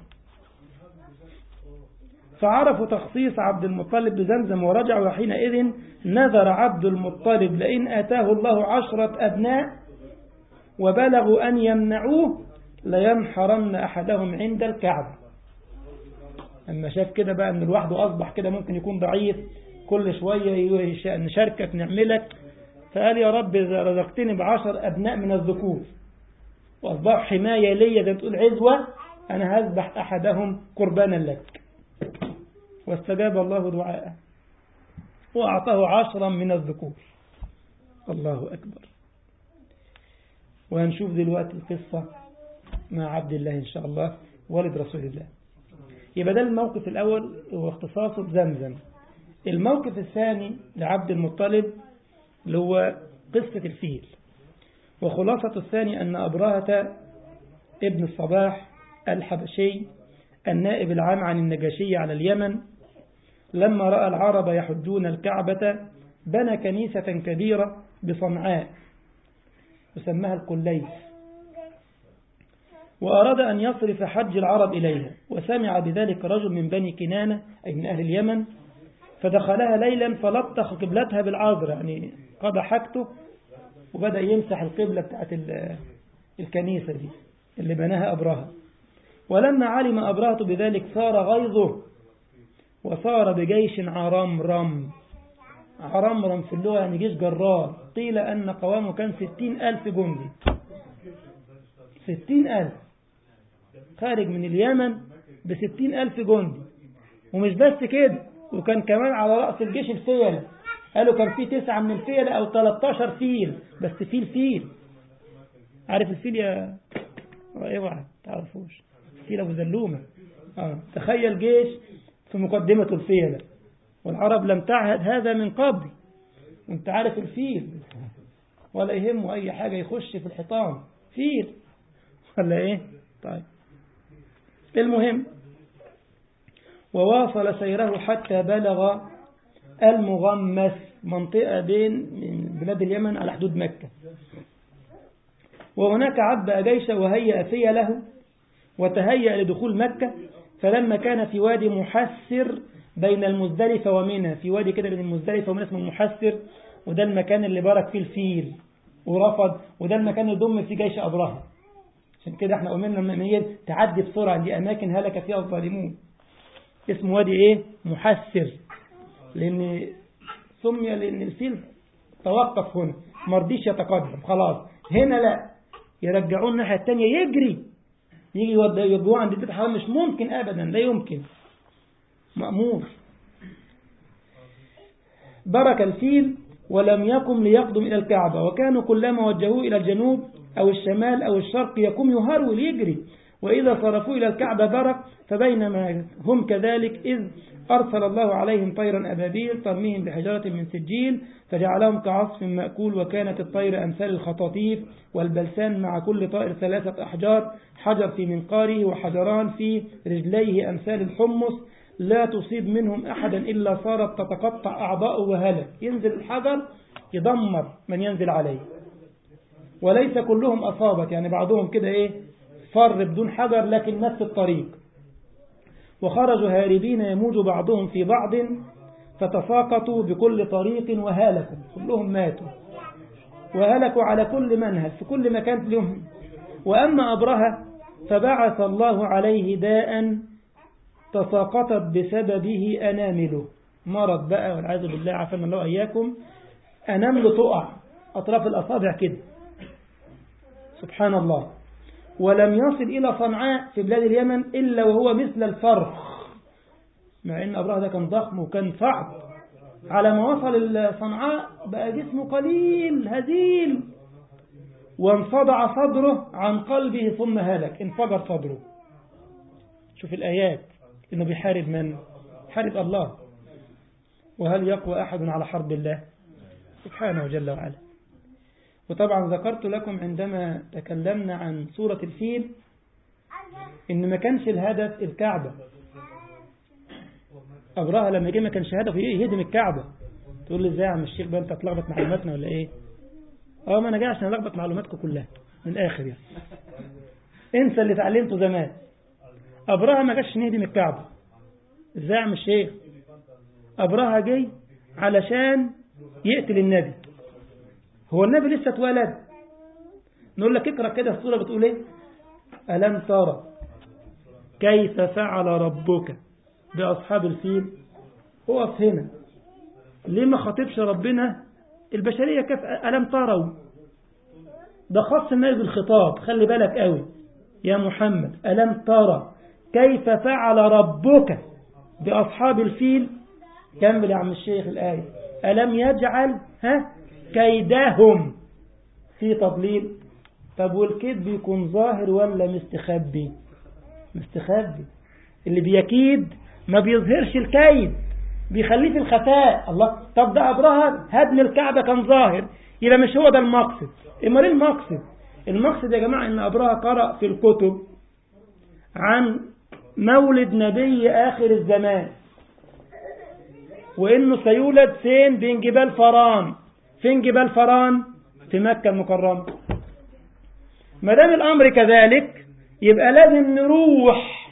فعرفوا تخصيص عبد المطلب بزمزم ورجعوا وحينئذ نذر عبد المطلب لئن آتاه الله عشرة أبناء وبلغوا أن يمنعوه لينحرن أحدهم عند الكعبة أما شاف كده بقى أن لوحده أصبح كده ممكن يكون ضعيف كل شوية نشاركك نعملك فقال يا رب إذا رزقتني بعشر أبناء من الذكور وأصبح حماية لي زي تقول عزوة أنا هذبح أحدهم قربانا لك واستجاب الله دعاءه وأعطاه عشرا من الذكور الله أكبر وهنشوف دلوقتي القصة مع عبد الله إن شاء الله والد رسول الله يبقى ده الموقف الأول واختصاصه بزمزم الموقف الثاني لعبد المطلب اللي هو قصة الفيل وخلاصة الثاني أن أبرهة ابن الصباح الحبشي النائب العام عن النجاشي على اليمن لما رأى العرب يحجون الكعبة بنى كنيسة كبيرة بصنعاء وسماها القليس وأراد أن يصرف حج العرب إليها وسمع بذلك رجل من بني كنانة أي من أهل اليمن فدخلها ليلا فلطخ قبلتها بالعذر يعني قضى حاجته وبدأ يمسح القبلة بتاعت الكنيسة دي اللي بناها أبرهة ولما علم أبرهة بذلك صار غيظه وصار بجيش عرمرم عرمرم في اللغة يعني جيش جرار قيل أن قوامه كان ستين ألف جندي ستين ألف خارج من اليمن بستين ألف جندي ومش بس كده وكان كمان على رأس الجيش الفيلة قالوا كان في تسعة من الفيلة أو 13 فيل بس فيل فيل عارف الفيل يا اوعى تعرفوش فيل أبو زلومة آه. تخيل جيش في مقدمة الفيلة والعرب لم تعهد هذا من قبل وانت عارف الفيل ولا يهمه أي حاجة يخش في الحيطان فيل ولا ايه طيب المهم وواصل سيره حتى بلغ المغمس منطقة بين من بلاد اليمن على حدود مكة وهناك عبأ جيش وهيأ في له وتهيأ لدخول مكة فلما كان في وادي محسر بين المزدلفة ومنى في وادي كده بين المزدلفة ومنى اسمه المحسر وده المكان اللي بارك فيه الفيل ورفض وده المكان اللي ضم فيه جيش أبرهة عشان كده احنا قلنا ان هي تعدي بسرعة دي أماكن هلك فيها الظالمون اسمه وادي ايه محسر لأن سمي لأن الفيل توقف هنا ما رضيش يتقدم خلاص هنا لا يرجعوه الناحية التانية يجري يجي يودوه عند بيت الحرام مش ممكن أبدا لا يمكن مأمور برك الفيل ولم يقم ليقدم إلى الكعبة وكانوا كلما وجهوه إلى الجنوب أو الشمال أو الشرق يقوم يهرول يجري وإذا صرفوا إلى الكعبة برك فبينما هم كذلك إذ أرسل الله عليهم طيرا أبابيل ترميهم بحجارة من سجيل فجعلهم كعصف مأكول وكانت الطير أمثال الخطاطيف والبلسان مع كل طائر ثلاثة أحجار حجر في منقاره وحجران في رجليه أمثال الحمص لا تصيب منهم أحدا إلا صارت تتقطع أعضاءه وهلك ينزل الحجر يدمر من ينزل عليه وليس كلهم أصابت يعني بعضهم كده إيه فر بدون حجر لكن نفس الطريق وخرجوا هاربين يموج بعضهم في بعض فتساقطوا بكل طريق وهالكوا كلهم ماتوا وهلكوا على كل منهج في كل مكان لهم وأما أبرهة فبعث الله عليه داء تساقطت بسببه أنامله مرض بقى والعياذ بالله عافانا الله إياكم أنامله تقع أطراف الأصابع كده سبحان الله ولم يصل إلى صنعاء في بلاد اليمن إلا وهو مثل الفرخ مع أن أبرهة ده كان ضخم وكان صعب على ما وصل صنعاء بقى جسمه قليل هزيل وانصدع صدره عن قلبه ثم هلك انفجر صدره شوف الآيات إنه بيحارب من حارب الله وهل يقوى أحد على حرب الله سبحانه جل وعلا وطبعا ذكرت لكم عندما تكلمنا عن سورة الفيل إن ما كانش الهدف الكعبة أبرهة لما جه ما كانش هدفه يهدم الكعبة تقول لي ازاي يا عم الشيخ بقى انت هتلخبط معلوماتنا ولا ايه اه ما انا جاي عشان الخبط معلوماتكم كلها من الاخر يعني انسى اللي اتعلمته زمان ابرهة ما جاش نهدم الكعبة ازاي يا عم الشيخ ابرهة جاي علشان يقتل النبي هو النبي لسه اتولد نقول لك اقرا كده السوره بتقول ايه الم ترى كيف فعل ربك باصحاب الفيل اقف هنا ليه ما خاطبش ربنا البشرية كيف ألم تروا ده خاص النبي بالخطاب خلي بالك قوي يا محمد ألم ترى كيف فعل ربك بأصحاب الفيل كمل يا عم الشيخ الآية ألم يجعل ها كيدهم في تضليل طب والكيد بيكون ظاهر ولا مستخبي مستخبي اللي بيكيد ما بيظهرش الكيد بيخليه في الخفاء الله طب ده أبرهة هدم الكعبة كان ظاهر يبقى مش هو ده المقصد إما ليه المقصد المقصد يا جماعة إن أبرهة قرأ في الكتب عن مولد نبي آخر الزمان وإنه سيولد فين بين جبال فران فين جبال فران في مكة المكرمة ما دام الأمر كذلك يبقى لازم نروح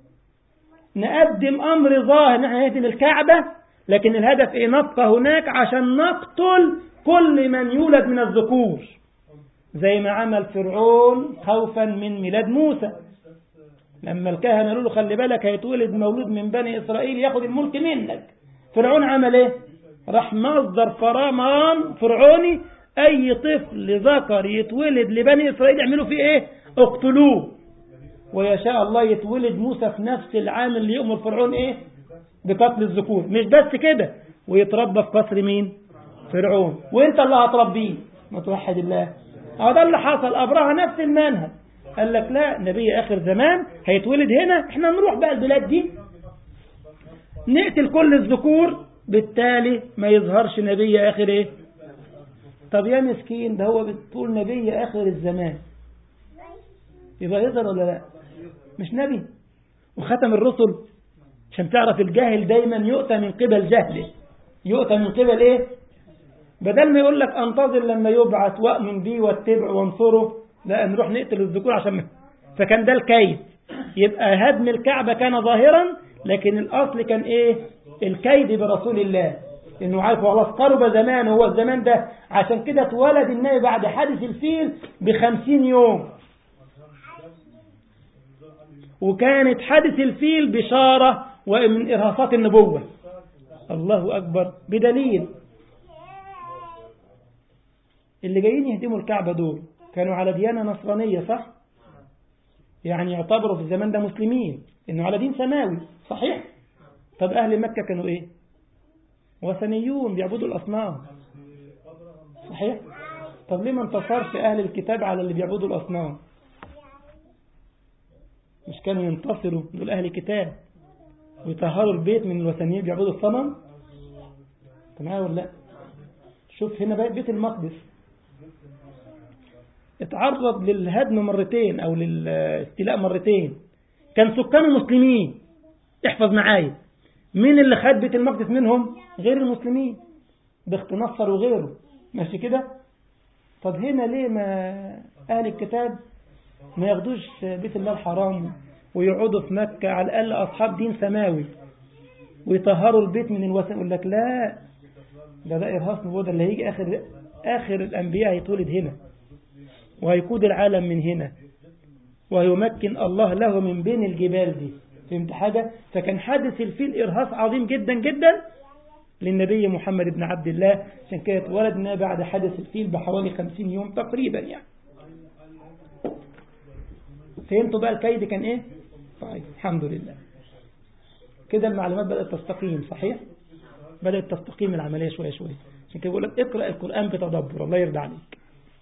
نقدم أمر ظاهر نحن نهدم الكعبة لكن الهدف إيه نبقى هناك عشان نقتل كل من يولد من الذكور زي ما عمل فرعون خوفا من ميلاد موسى لما الكهنة قالوا له خلي بالك هيتولد مولود من بني إسرائيل ياخد الملك منك فرعون عمل إيه راح مصدر فرمان فرعوني أي طفل ذكر يتولد لبني إسرائيل يعملوا فيه إيه اقتلوه ويشاء الله يتولد موسى في نفس العام اللي يؤمر فرعون ايه بقتل الذكور مش بس كده ويتربى في قصر مين فرعون وانت اللي هتربيه ما توحد الله اه ده اللي حصل ابرهه نفس المنهج قال لك لا نبي اخر زمان هيتولد هنا احنا نروح بقى البلاد دي نقتل كل الذكور بالتالي ما يظهرش نبي اخر ايه طب يا مسكين ده هو بتقول نبي اخر الزمان يبقى يظهر ولا لا مش نبي وختم الرسل عشان تعرف الجاهل دايما يؤتى من قبل جهله يؤتى من قبل ايه بدل ما يقول لك انتظر لما يبعث واؤمن بيه واتبعه وانصره لا نروح نقتل الذكور عشان ما. فكان ده الكيد يبقى هدم الكعبة كان ظاهرا لكن الأصل كان إيه الكيد برسول الله إنه عارف خلاص قرب زمان هو الزمان ده عشان كده اتولد النبي بعد حادث الفيل بخمسين يوم وكانت حادث الفيل بشارة ومن إرهاصات النبوة الله أكبر بدليل اللي جايين يهدموا الكعبة دول كانوا على ديانة نصرانية صح؟ يعني يعتبروا في الزمان ده مسلمين إنه على دين سماوي صحيح؟ طب أهل مكة كانوا إيه؟ وثنيون بيعبدوا الأصنام صحيح؟ طب ليه ما انتصرش أهل الكتاب على اللي بيعبدوا الأصنام؟ مش كانوا ينتصروا دول أهل كتاب ويطهروا البيت من الوثنيين بيعبدوا الصنم معايا ولا لا شوف هنا بقى بيت المقدس اتعرض للهدم مرتين او للاستيلاء مرتين كان سكانه مسلمين احفظ معايا مين اللي خد بيت المقدس منهم غير المسلمين بخت نصر وغيره ماشي كده طب هنا ليه ما اهل الكتاب ما ياخدوش بيت الله الحرام ويقعدوا في مكة على الأقل أصحاب دين سماوي ويطهروا البيت من الوثن يقول لك لا ده ده إرهاص نبوة اللي هيجي آخر آخر الأنبياء هيتولد هنا وهيقود العالم من هنا ويمكن الله له من بين الجبال دي فهمت حاجة فكان حادث الفيل إرهاص عظيم جدا جدا للنبي محمد بن عبد الله عشان كده اتولدنا بعد حادث الفيل بحوالي خمسين يوم تقريبا يعني فهمتوا بقى الكيد كان ايه طيب الحمد لله كده المعلومات بدأت تستقيم صحيح بدأت تستقيم العملية شوية شوية عشان كده بقول لك اقرأ القرآن بتدبر الله يرضى عليك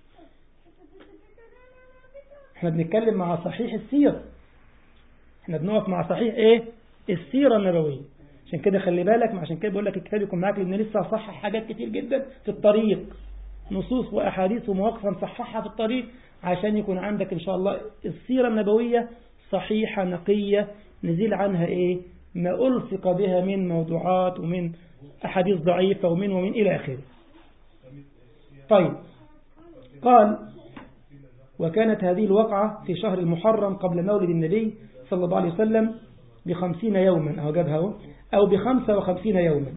احنا بنتكلم مع صحيح السيرة احنا بنقف مع صحيح ايه السيرة النبوية عشان كده خلي بالك عشان كده بقول لك الكتاب يكون معاك لان لسه صحح حاجات كتير جدا في الطريق نصوص واحاديث ومواقف نصححها في الطريق عشان يكون عندك ان شاء الله السيرة النبوية صحيحة نقية نزيل عنها إيه ما ألصق بها من موضوعات ومن أحاديث ضعيفة ومن ومن إلى آخره طيب قال وكانت هذه الوقعة في شهر المحرم قبل مولد النبي صلى الله عليه وسلم بخمسين يوما أو جابها أو بخمسة وخمسين يوما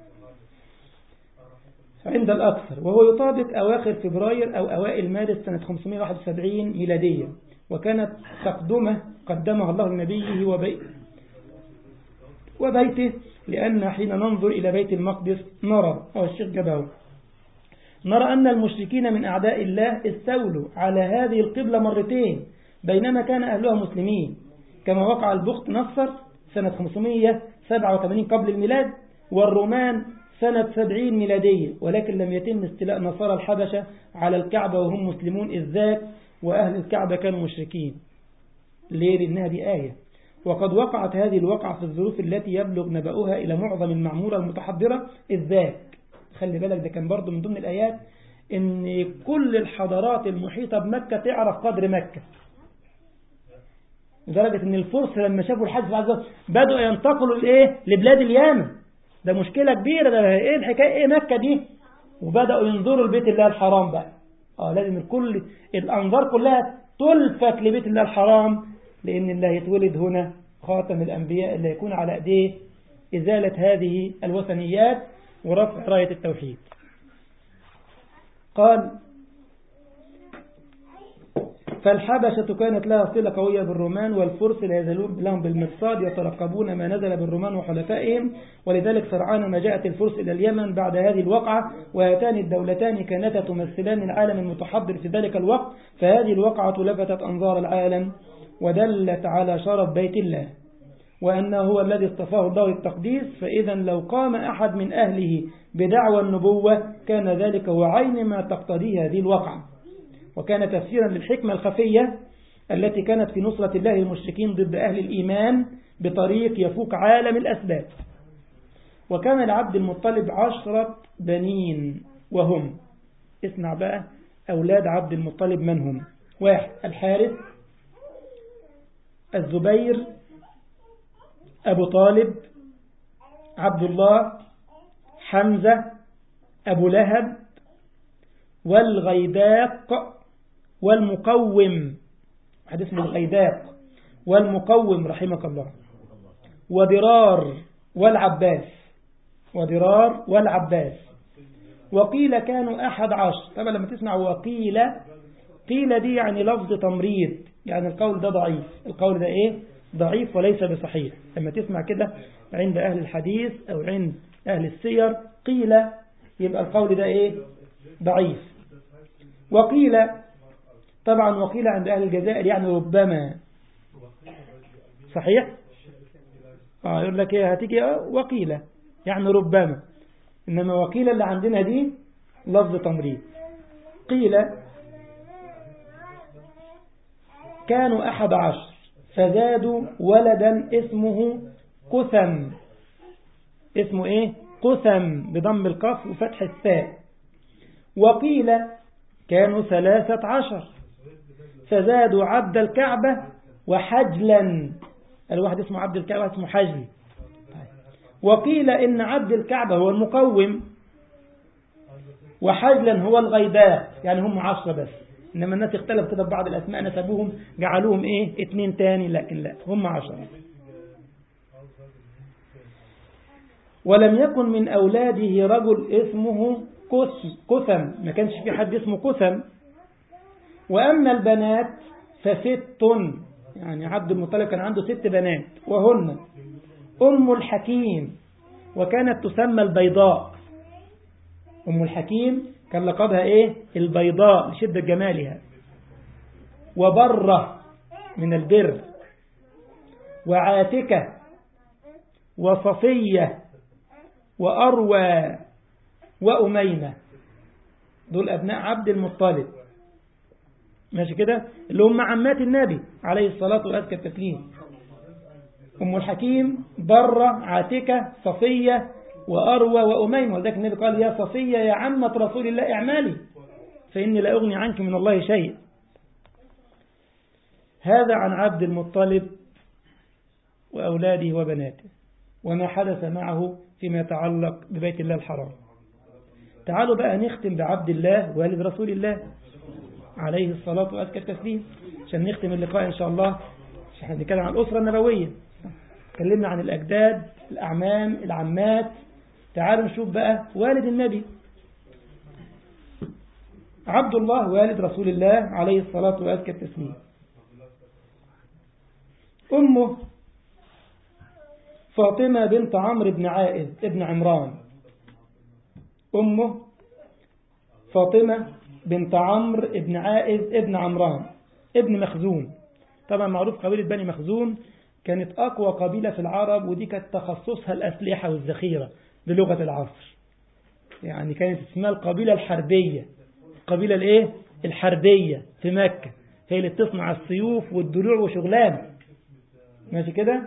عند الأكثر وهو يطابق أواخر فبراير أو أوائل مارس سنة 571 ميلادية وكانت تقدمة قدمها الله لنبيه وبي وبيته لأن حين ننظر إلى بيت المقدس نرى أو الشيخ جبهه نرى أن المشركين من أعداء الله استولوا على هذه القبلة مرتين بينما كان أهلها مسلمين كما وقع البخت نصر سنة 587 قبل الميلاد والرومان سنة 70 ميلادية ولكن لم يتم استيلاء نصارى الحبشة على الكعبة وهم مسلمون إذ ذاك وأهل الكعبة كانوا مشركين ليه لأنها دي آية وقد وقعت هذه الوقعة في الظروف التي يبلغ نبأها إلى معظم المعمورة المتحضرة إذ ذاك خلي بالك ده كان برضو من ضمن الآيات إن كل الحضارات المحيطة بمكة تعرف قدر مكة لدرجة إن الفرس لما شافوا الحج بعد بدأوا ينتقلوا لإيه لبلاد اليمن ده مشكلة كبيرة ده إيه الحكاية إيه مكة دي وبدأوا ينظروا لبيت الله الحرام بقى اه لازم الكل الأنظار كلها تلفت لبيت الله الحرام لأن الله يتولد هنا خاتم الأنبياء اللي يكون على أيديه إزالة هذه الوثنيات ورفع راية التوحيد قال فالحبشة كانت لها صلة قوية بالرومان والفرس لا يزالون لهم بالمرصاد يترقبون ما نزل بالرومان وحلفائهم ولذلك سرعان ما جاءت الفرس إلى اليمن بعد هذه الوقعة وهاتان الدولتان كانتا تمثلان العالم المتحضر في ذلك الوقت فهذه الوقعة لفتت أنظار العالم ودلت على شرف بيت الله وأنه هو الذي اصطفاه الله للتقديس فإذا لو قام أحد من أهله بدعوى النبوة كان ذلك هو عين ما تقتضيه هذه الوقعة وكان تفسيرا للحكمة الخفية التي كانت في نصرة الله المشركين ضد أهل الإيمان بطريق يفوق عالم الأسباب وكان لعبد المطلب عشرة بنين وهم اسمع بقى أولاد عبد المطلب من هم واحد الحارث الزبير أبو طالب عبد الله حمزة أبو لهب والغيداق والمقوم واحد اسمه الغيداق والمقوم رحمك الله ودرار والعباس ودرار والعباس وقيل كانوا أحد عشر طبعا لما تسمع وقيل قيل دي يعني لفظ تمريض يعني القول ده ضعيف القول ده ايه ضعيف وليس بصحيح لما تسمع كده عند أهل الحديث أو عند أهل السير قيل يبقى القول ده ايه ضعيف وقيل طبعا وقيل عند أهل الجزائر يعني ربما صحيح آه يقول لك ايه هتيجي وقيل يعني ربما إنما وقيل اللي عندنا دي لفظ تمريض قيل كانوا أحد عشر فزادوا ولدا اسمه قثم اسمه ايه قثم بضم القاف وفتح الثاء وقيل كانوا ثلاثة عشر فزادوا عبد الكعبة وحجلا الواحد اسمه عبد الكعبة اسمه حجل وقيل إن عبد الكعبة هو المقوم وحجلا هو الغيداء يعني هم عشرة بس إنما الناس اختلف كده ببعض الأسماء نسبوهم جعلوهم إيه اتنين تاني لكن لا هم عشرة ولم يكن من أولاده رجل اسمه كثم ما كانش في حد اسمه كثم وأما البنات فست يعني عبد المطلب كان عنده ست بنات وهن أم الحكيم وكانت تسمى البيضاء أم الحكيم كان لقبها إيه البيضاء لشدة جمالها وبرة من البر وعاتكة وصفية وأروى وأميمة دول أبناء عبد المطلب ماشي كده اللي هم عمات النبي عليه الصلاة وأزكى التسليم أم الحكيم برة عاتكة صفية وأروى وأميمة وذلك النبي قال يا صفية يا عمة رسول الله اعمالي فإني لا أغني عنك من الله شيء هذا عن عبد المطلب وأولاده وبناته وما حدث معه فيما يتعلق ببيت الله الحرام تعالوا بقى نختم بعبد الله والد رسول الله عليه الصلاة وأزكى التسليم عشان نختم اللقاء إن شاء الله عشان نتكلم عن الأسرة النبوية تكلمنا عن الأجداد الأعمام العمات تعالوا نشوف بقى والد النبي عبد الله والد رسول الله عليه الصلاة وأزكى التسليم أمه فاطمة بنت عمرو بن عائذ ابن عمران أمه فاطمة بنت عمرو بن عائذ ابن عمران ابن مخزوم طبعا معروف قبيلة بني مخزوم كانت أقوى قبيلة في العرب ودي كانت تخصصها الأسلحة والذخيرة بلغة العصر يعني كانت اسمها القبيلة الحربية القبيلة الايه الحربية في مكة هي اللي تصنع السيوف والدروع وشغلان ماشي كده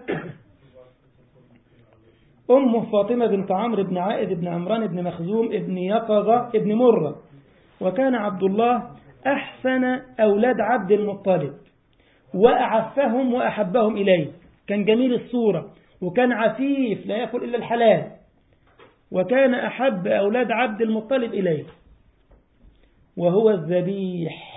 أمه فاطمة بنت عمرو بن عائد بن عمران بن مخزوم ابن يقظة ابن مرة وكان عبد الله أحسن أولاد عبد المطلب وأعفهم وأحبهم إليه كان جميل الصورة وكان عفيف لا يأكل إلا الحلال وكان أحب أولاد عبد المطلب إليه وهو الذبيح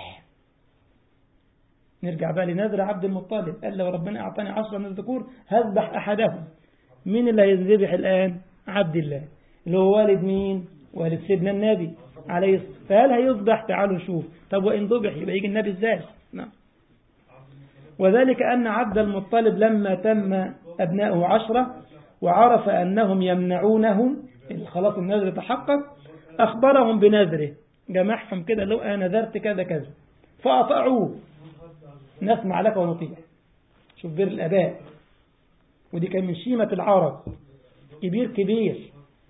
نرجع بقى لنذر عبد المطلب قال لو ربنا أعطاني عشرة من الذكور هذبح أحدهم مين اللي هيذبح الآن عبد الله اللي هو والد مين والد سيدنا النبي عليه الصلاة فهل هيذبح تعالوا نشوف طب وإن ذبح يبقى يجي النبي ازاي نعم وذلك أن عبد المطلب لما تم أبناؤه عشرة وعرف أنهم يمنعونه خلاص النذر تحقق أخبرهم بنذره جمعهم كده لو أنا نذرت كذا كذا فأطاعوه نسمع لك ونطيع شوف بر الأباء ودي كان من شيمة العرب كبير كبير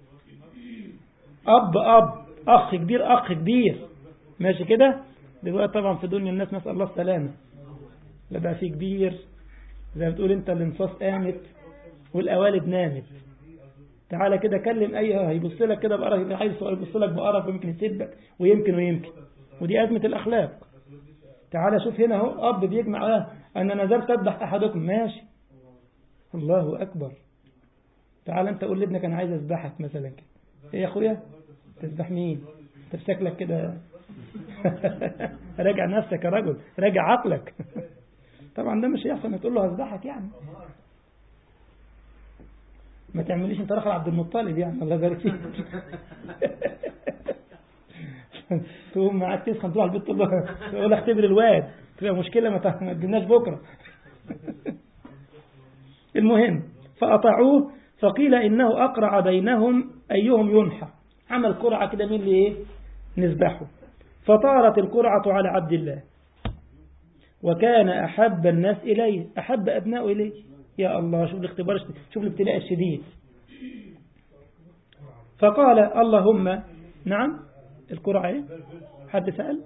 أب أب أخ كبير أخ كبير ماشي كده دلوقتي طبعا في دنيا الناس نسأل الله السلامة لا بقى في كبير زي ما بتقول انت الانصاص قامت والقوالب نامت تعالى كده كلم اي هيبص لك كده بقرف عايز يبص لك بقرف ويمكن يسبك ويمكن ويمكن ودي أزمة الأخلاق تعالى شوف هنا اهو أب بيجمع اه أنا نذرت أذبح أحدكم ماشي الله أكبر تعالى أنت قول لابنك أنا عايز أذبحك مثلا كده إيه يا أخويا تذبح مين أنت بشكلك كده راجع نفسك يا رجل راجع عقلك طبعا ده مش هيحصل تقول له هذبحك يعني ما تعمليش انت رخل عبد المطلب يعني الله يبارك فيك تقوم معاك تسخن تروح البيت تقول له تقول اختبر الواد تبقى مشكله ما تجيناش بكره المهم فأطاعوه فقيل إنه أقرع بينهم أيهم ينحى عمل قرعة كده مين اللي إيه نذبحه فطارت القرعة على عبد الله وكان أحب الناس إليه أحب أبناء إليه يا الله شوف الاختبار شوف الابتلاء الشديد فقال اللهم نعم القرعة إيه حد سأل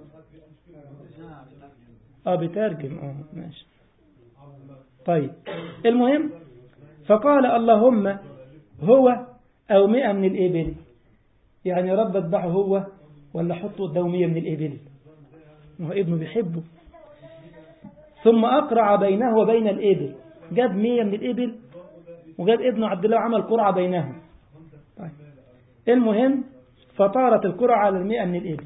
اه بترجم اه ماشي طيب المهم فقال اللهم هو أو مئة من الإبل يعني رب اذبحه هو ولا حطه قدامه من الإبل هو ابنه بيحبه ثم أقرع بينه وبين الإبل جاب مية من الإبل وجاب ابنه عبد الله وعمل قرعة بينهم طيب. المهم فطارت القرعة على المئة من الإبل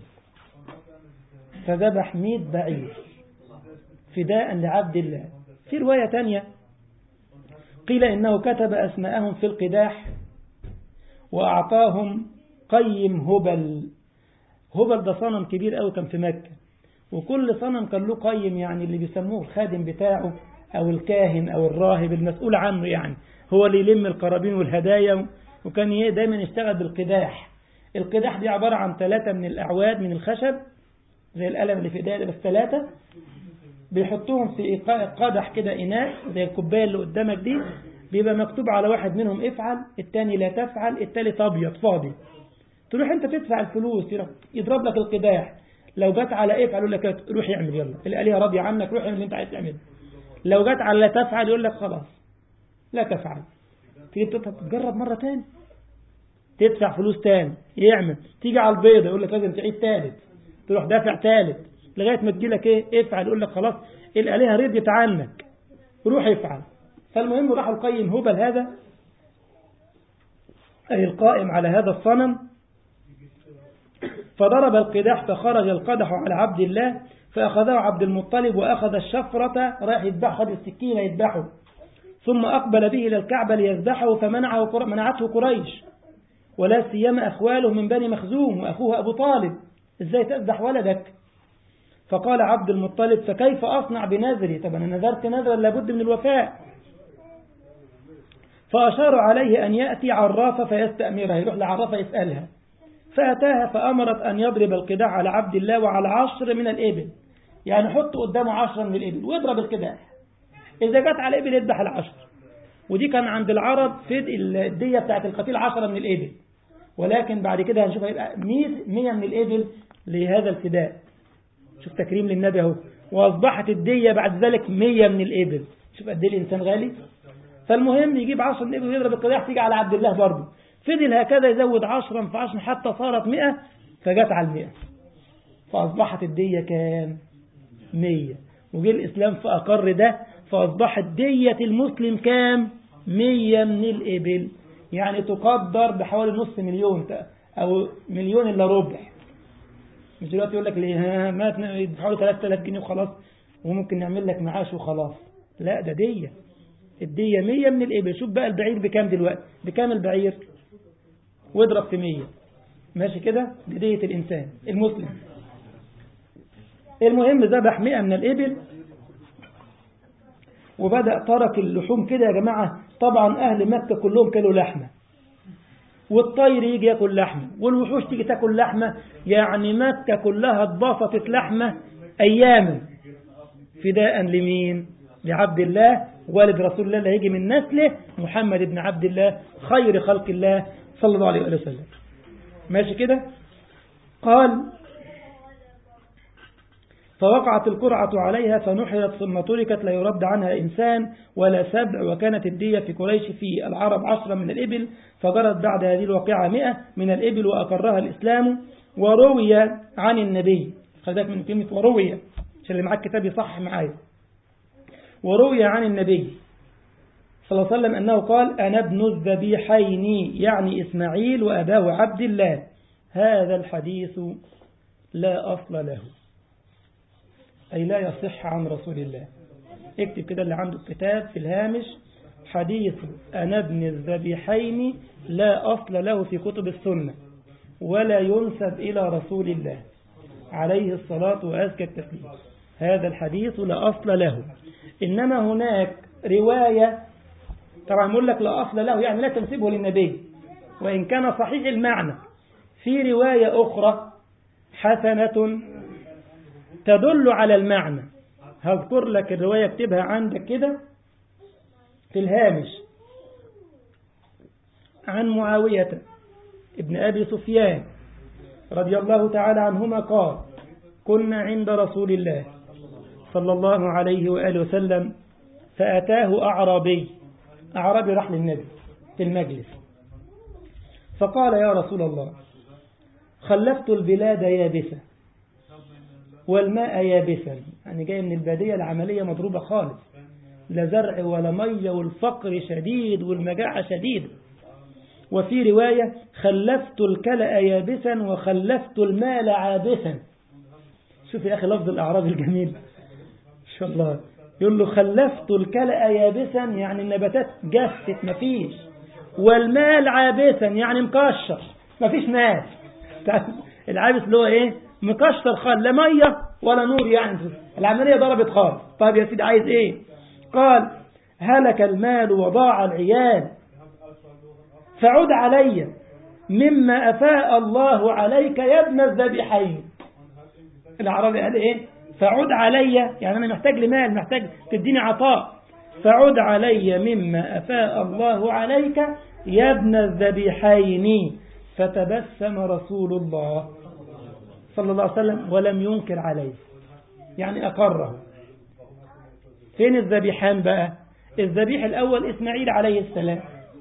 فذبح مئة بعير فداء لعبد الله في رواية تانية قيل إنه كتب أسماءهم في القداح وأعطاهم قيم هبل هبل ده صنم كبير قوي كان في مكة وكل صنم كان له قيم يعني اللي بيسموه الخادم بتاعه أو الكاهن أو الراهب المسؤول عنه يعني هو اللي يلم القرابين والهدايا وكان دايما يشتغل بالقداح القداح دي عبارة عن ثلاثة من الأعواد من الخشب زي القلم اللي في ايديا بس ثلاثة بيحطوهم في قدح كده إناء زي الكوباية اللي قدامك دي بيبقى مكتوب على واحد منهم افعل التاني لا تفعل التالت أبيض فاضي تروح أنت تدفع الفلوس يضرب لك القداح لو جت على افعل يقول لك روح يعمل يلا الآلهة راضية عنك روح اعمل اللي أنت عايز تعمله لو جت على لا تفعل يقول لك خلاص لا تفعل تيجي تجرب مرة تاني تدفع فلوس تاني يعمل تيجي على البيضة يقول لك لازم تعيد تالت تروح دافع تالت لغاية ما تجي لك ايه افعل يقول لك خلاص الآلهة رضيت عنك روح افعل فالمهم راح القيم هبل هذا أي القائم على هذا الصنم فضرب القدح فخرج القدح على عبد الله فأخذه عبد المطلب وأخذ الشفرة رايح يذبحه خد السكينة يذبحه ثم أقبل به إلى الكعبة ليذبحه فمنعه منعته قريش ولا سيما أخواله من بني مخزوم وأخوه أبو طالب إزاي تذبح ولدك فقال عبد المطلب فكيف أصنع بنذري طب أنا نذرت نذرا لابد من الوفاء فأشار عليه أن يأتي عرافة فيستأمرها يروح لعرافة يسألها فأتاها فأمرت أن يضرب القداح على عبد الله وعلى عشر من الإبل يعني حط قدامه عشرة من الإبل ويضرب القداح إذا جت على الإبل يذبح العشر ودي كان عند العرب في الدية بتاعت القتيل عشرة من الإبل ولكن بعد كده هنشوف هيبقى 100 من الإبل لهذا الفداء شوف تكريم للنبي اهو وأصبحت الدية بعد ذلك 100 من الإبل شوف قد ايه الإنسان غالي فالمهم يجيب 10 من الإبل ويضرب القداح تيجي على عبد الله برضه فضل هكذا يزود 10 في 10 حتى صارت 100 فجت على المئة فأصبحت الدية كام 100 وجه الإسلام فأقر ده فأصبحت دية المسلم كام 100 من الإبل يعني تقدر بحوالي نص مليون أو مليون إلا ربع مش دلوقتي يقول لك ليه مات يدفعوا له 3000 جنيه وخلاص وممكن نعمل لك معاش وخلاص لا ده دية الدية 100 من الإبل شوف بقى البعير بكام دلوقتي بكام البعير واضرب في 100 ماشي كده دي دية الإنسان المسلم المهم ذبح 100 من الإبل وبدأ ترك اللحوم كده يا جماعة طبعا أهل مكة كلهم كانوا لحمة والطير يجي ياكل لحمة والوحوش تيجي تاكل لحمة يعني مكة كلها اتبسطت لحمة أياما فداء لمين لعبد الله والد رسول الله اللي هيجي من نسله محمد بن عبد الله خير خلق الله صلى الله عليه وسلم ماشي كده قال فوقعت القرعة عليها فنحرت ثم تركت لا يرد عنها إنسان ولا سبع وكانت الدية في قريش في العرب عشرة من الإبل فجرت بعد هذه الواقعة مئة من الإبل وأقرها الإسلام وروي عن النبي خذلك من كلمة وروي عشان اللي معاك كتاب يصح معايا وروي عن النبي صلى الله عليه وسلم أنه قال أنا ابن الذبيحين يعني إسماعيل وأباه عبد الله هذا الحديث لا أصل له أي لا يصح عن رسول الله اكتب كده اللي عنده الكتاب في الهامش حديث أنا ابن الذبيحين لا أصل له في كتب السنة ولا ينسب إلى رسول الله عليه الصلاة وأزكى التسليم هذا الحديث لا أصل له إنما هناك رواية طبعا يقول لك لا أصل له يعني لا تنسبه للنبي وإن كان صحيح المعنى في رواية أخرى حسنة تدل على المعنى هذكر لك الرواية اكتبها عندك كده في الهامش عن معاوية ابن أبي سفيان رضي الله تعالى عنهما قال كنا عند رسول الله صلى الله عليه وآله وسلم فأتاه أعرابي أعرابي راح للنبي في المجلس فقال يا رسول الله خلفت البلاد يابسة والماء يابسا يعني جاي من البادية العملية مضروبة خالص لا زرع ولا مية والفقر شديد والمجاعة شديد وفي رواية خلفت الكلأ يابسا وخلفت المال عابسا شوف يا أخي لفظ الأعراب الجميل إن شاء الله يقول له خلفت الكلأ يابسا يعني النباتات جفت مفيش والمال عابسا يعني مكشر مفيش مال العابس اللي هو ايه مكشر خال لا ميه ولا نور يعني العملية ضربت خالص طيب يا سيدي عايز ايه قال هلك المال وضاع العيال فعد علي مما أفاء الله عليك يا ابن الذبيحين العربي قال ايه فعد علي يعني أنا محتاج لمال محتاج تديني عطاء فعد علي مما أفاء الله عليك يا ابن الذبيحين فتبسم رسول الله صلى الله عليه وسلم ولم ينكر عليه يعني أقره فين الذبيحان بقى الذبيح الأول إسماعيل عليه السلام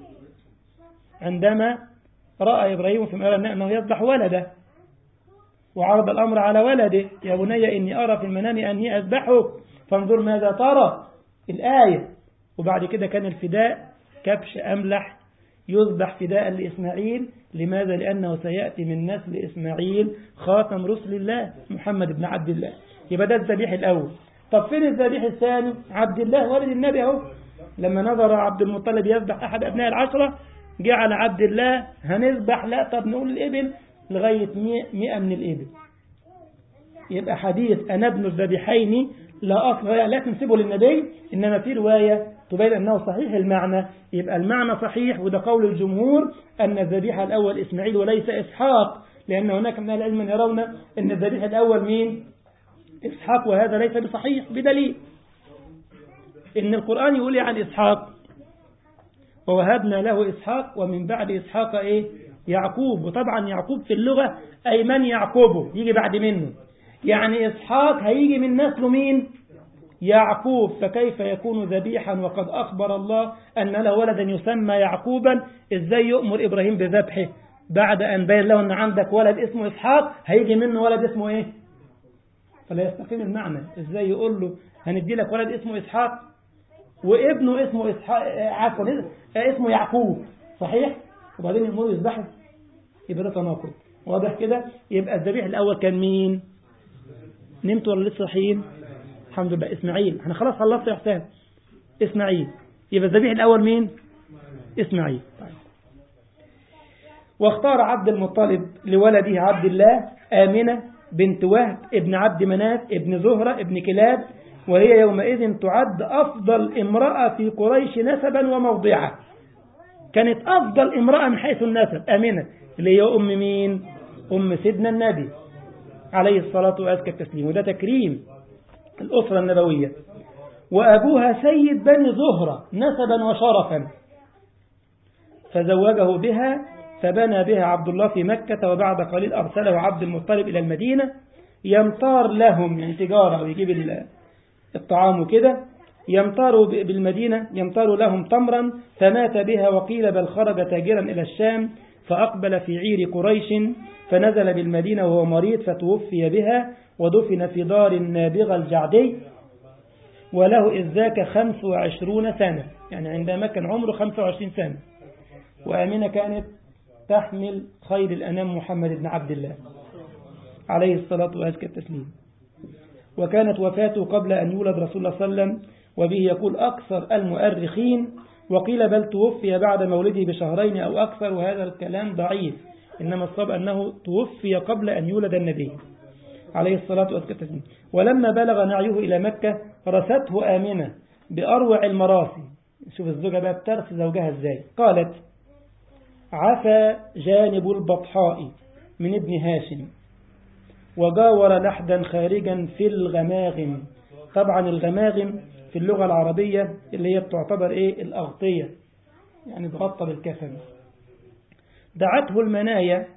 عندما رأى إبراهيم في مآل أنه يذبح ولده وعرض الأمر على ولده يا بني إني أرى في المنام أني أذبحك فانظر ماذا ترى الآية وبعد كده كان الفداء كبش أملح يذبح فداء لإسماعيل لماذا؟ لأنه سيأتي من نسل إسماعيل خاتم رسل الله محمد بن عبد الله يبقى ده الذبيح الأول طب فين الذبيح الثاني عبد الله ولد النبي أهو لما نظر عبد المطلب يذبح أحد أبناء العشرة جعل عبد الله هنذبح لا طب نقول الإبل لغاية مئة من الإبل يبقى حديث أنا ابن الذبيحين لا أصل لا تنسبه للنبي إنما في رواية تبين أنه صحيح المعنى يبقى المعنى صحيح وده قول الجمهور أن الذبيحة الأول إسماعيل وليس إسحاق لأن هناك من العلم يرون أن الذبيح الأول مين إسحاق وهذا ليس بصحيح بدليل إن القرآن يقول عن إسحاق ووهبنا له إسحاق ومن بعد إسحاق إيه يعقوب وطبعا يعقوب في اللغة أي من يعقوبه يجي بعد منه يعني إسحاق هيجي من نسله مين يعقوب فكيف يكون ذبيحا وقد أخبر الله أن له ولدا يسمى يعقوبا إزاي يؤمر إبراهيم بذبحه بعد أن بين له أن عندك ولد اسمه إسحاق هيجي منه ولد اسمه إيه فلا يستقيم المعنى إزاي يقول له هندي لك ولد اسمه إسحاق وابنه اسمه إسحاق عفوا اسمه يعقوب صحيح وبعدين يأمره يذبحه يبقى ده تناقض واضح كده يبقى الذبيح الأول كان مين نمت ولا لسه صحيين الحمد لله إسماعيل احنا خلاص خلصت يا حسام إسماعيل يبقى الذبيح الأول مين إسماعيل طيب. واختار عبد المطلب لولده عبد الله آمنة بنت وهب ابن عبد مناف ابن زهرة ابن كلاب وهي يومئذ تعد أفضل امرأة في قريش نسبا وموضعا كانت أفضل امرأة من حيث النسب آمنة اللي هي أم مين أم سيدنا النبي عليه الصلاة وأزكى التسليم وده تكريم الأسرة النبوية وأبوها سيد بني زهرة نسبا وشرفا فزوجه بها فبنى بها عبد الله في مكة وبعد قليل أرسله عبد المطلب إلى المدينة يمطار لهم يعني تجارة ويجيب الطعام وكده يمطار بالمدينة يمطار لهم تمرا فمات بها وقيل بل خرج تاجرا إلى الشام فأقبل في عير قريش فنزل بالمدينة وهو مريض فتوفي بها ودفن في دار النابغة الجعدي وله إذ ذاك خمس وعشرون سنة يعني عندما كان عمره خمس وعشرين سنة وآمنة كانت تحمل خير الأنام محمد بن عبد الله عليه الصلاة وأزكى التسليم وكانت وفاته قبل أن يولد رسول الله صلى الله عليه وسلم وبه يقول أكثر المؤرخين وقيل بل توفي بعد مولده بشهرين أو أكثر وهذا الكلام ضعيف إنما الصواب أنه توفي قبل أن يولد النبي عليه الصلاة والسلام ولما بلغ نعيه إلى مكة رسته آمنة بأروع المراسي شوف الزوجة بقى بترس زوجها ازاي قالت عفى جانب البطحاء من ابن هاشم وجاور لحدا خارجا في الغماغم طبعا الغماغم في اللغة العربية اللي هي تعتبر ايه الأغطية يعني تغطى بالكفن دعته المنايا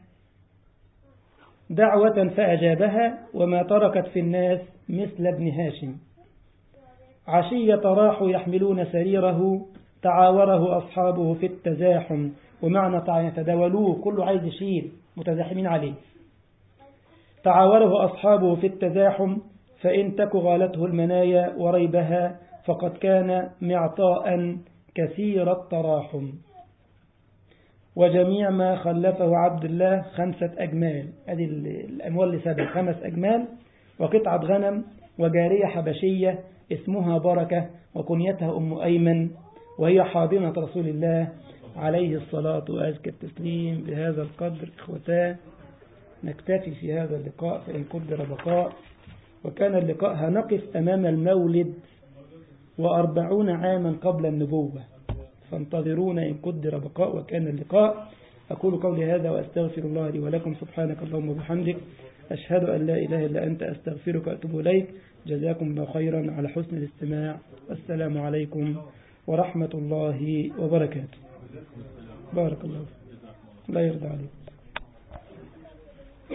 دعوة فأجابها وما تركت في الناس مثل ابن هاشم عشية راحوا يحملون سريره تعاوره أصحابه في التزاحم ومعنى يتداولوه كله عايز يشيل متزاحمين عليه تعاوره أصحابه في التزاحم فإن تك غالته المنايا وريبها فقد كان معطاء كثير التراحم وجميع ما خلفه عبد الله خمسة أجمال هذه الأموال اللي سبب خمس أجمال وقطعة غنم وجارية حبشية اسمها بركة وكنيتها أم أيمن وهي حاضنة رسول الله عليه الصلاة وأزكى التسليم بهذا القدر إخوتان نكتفي في هذا اللقاء فإن قدر بقاء وكان اللقاء هنقف أمام المولد وأربعون عاما قبل النبوة فانتظرونا إن قدر بقاء وكان اللقاء أقول قولي هذا وأستغفر الله لي ولكم سبحانك اللهم وبحمدك أشهد أن لا إله إلا أنت أستغفرك وأتوب إليك جزاكم الله خيرا على حسن الاستماع والسلام عليكم ورحمة الله وبركاته بارك الله الله يرضى عليك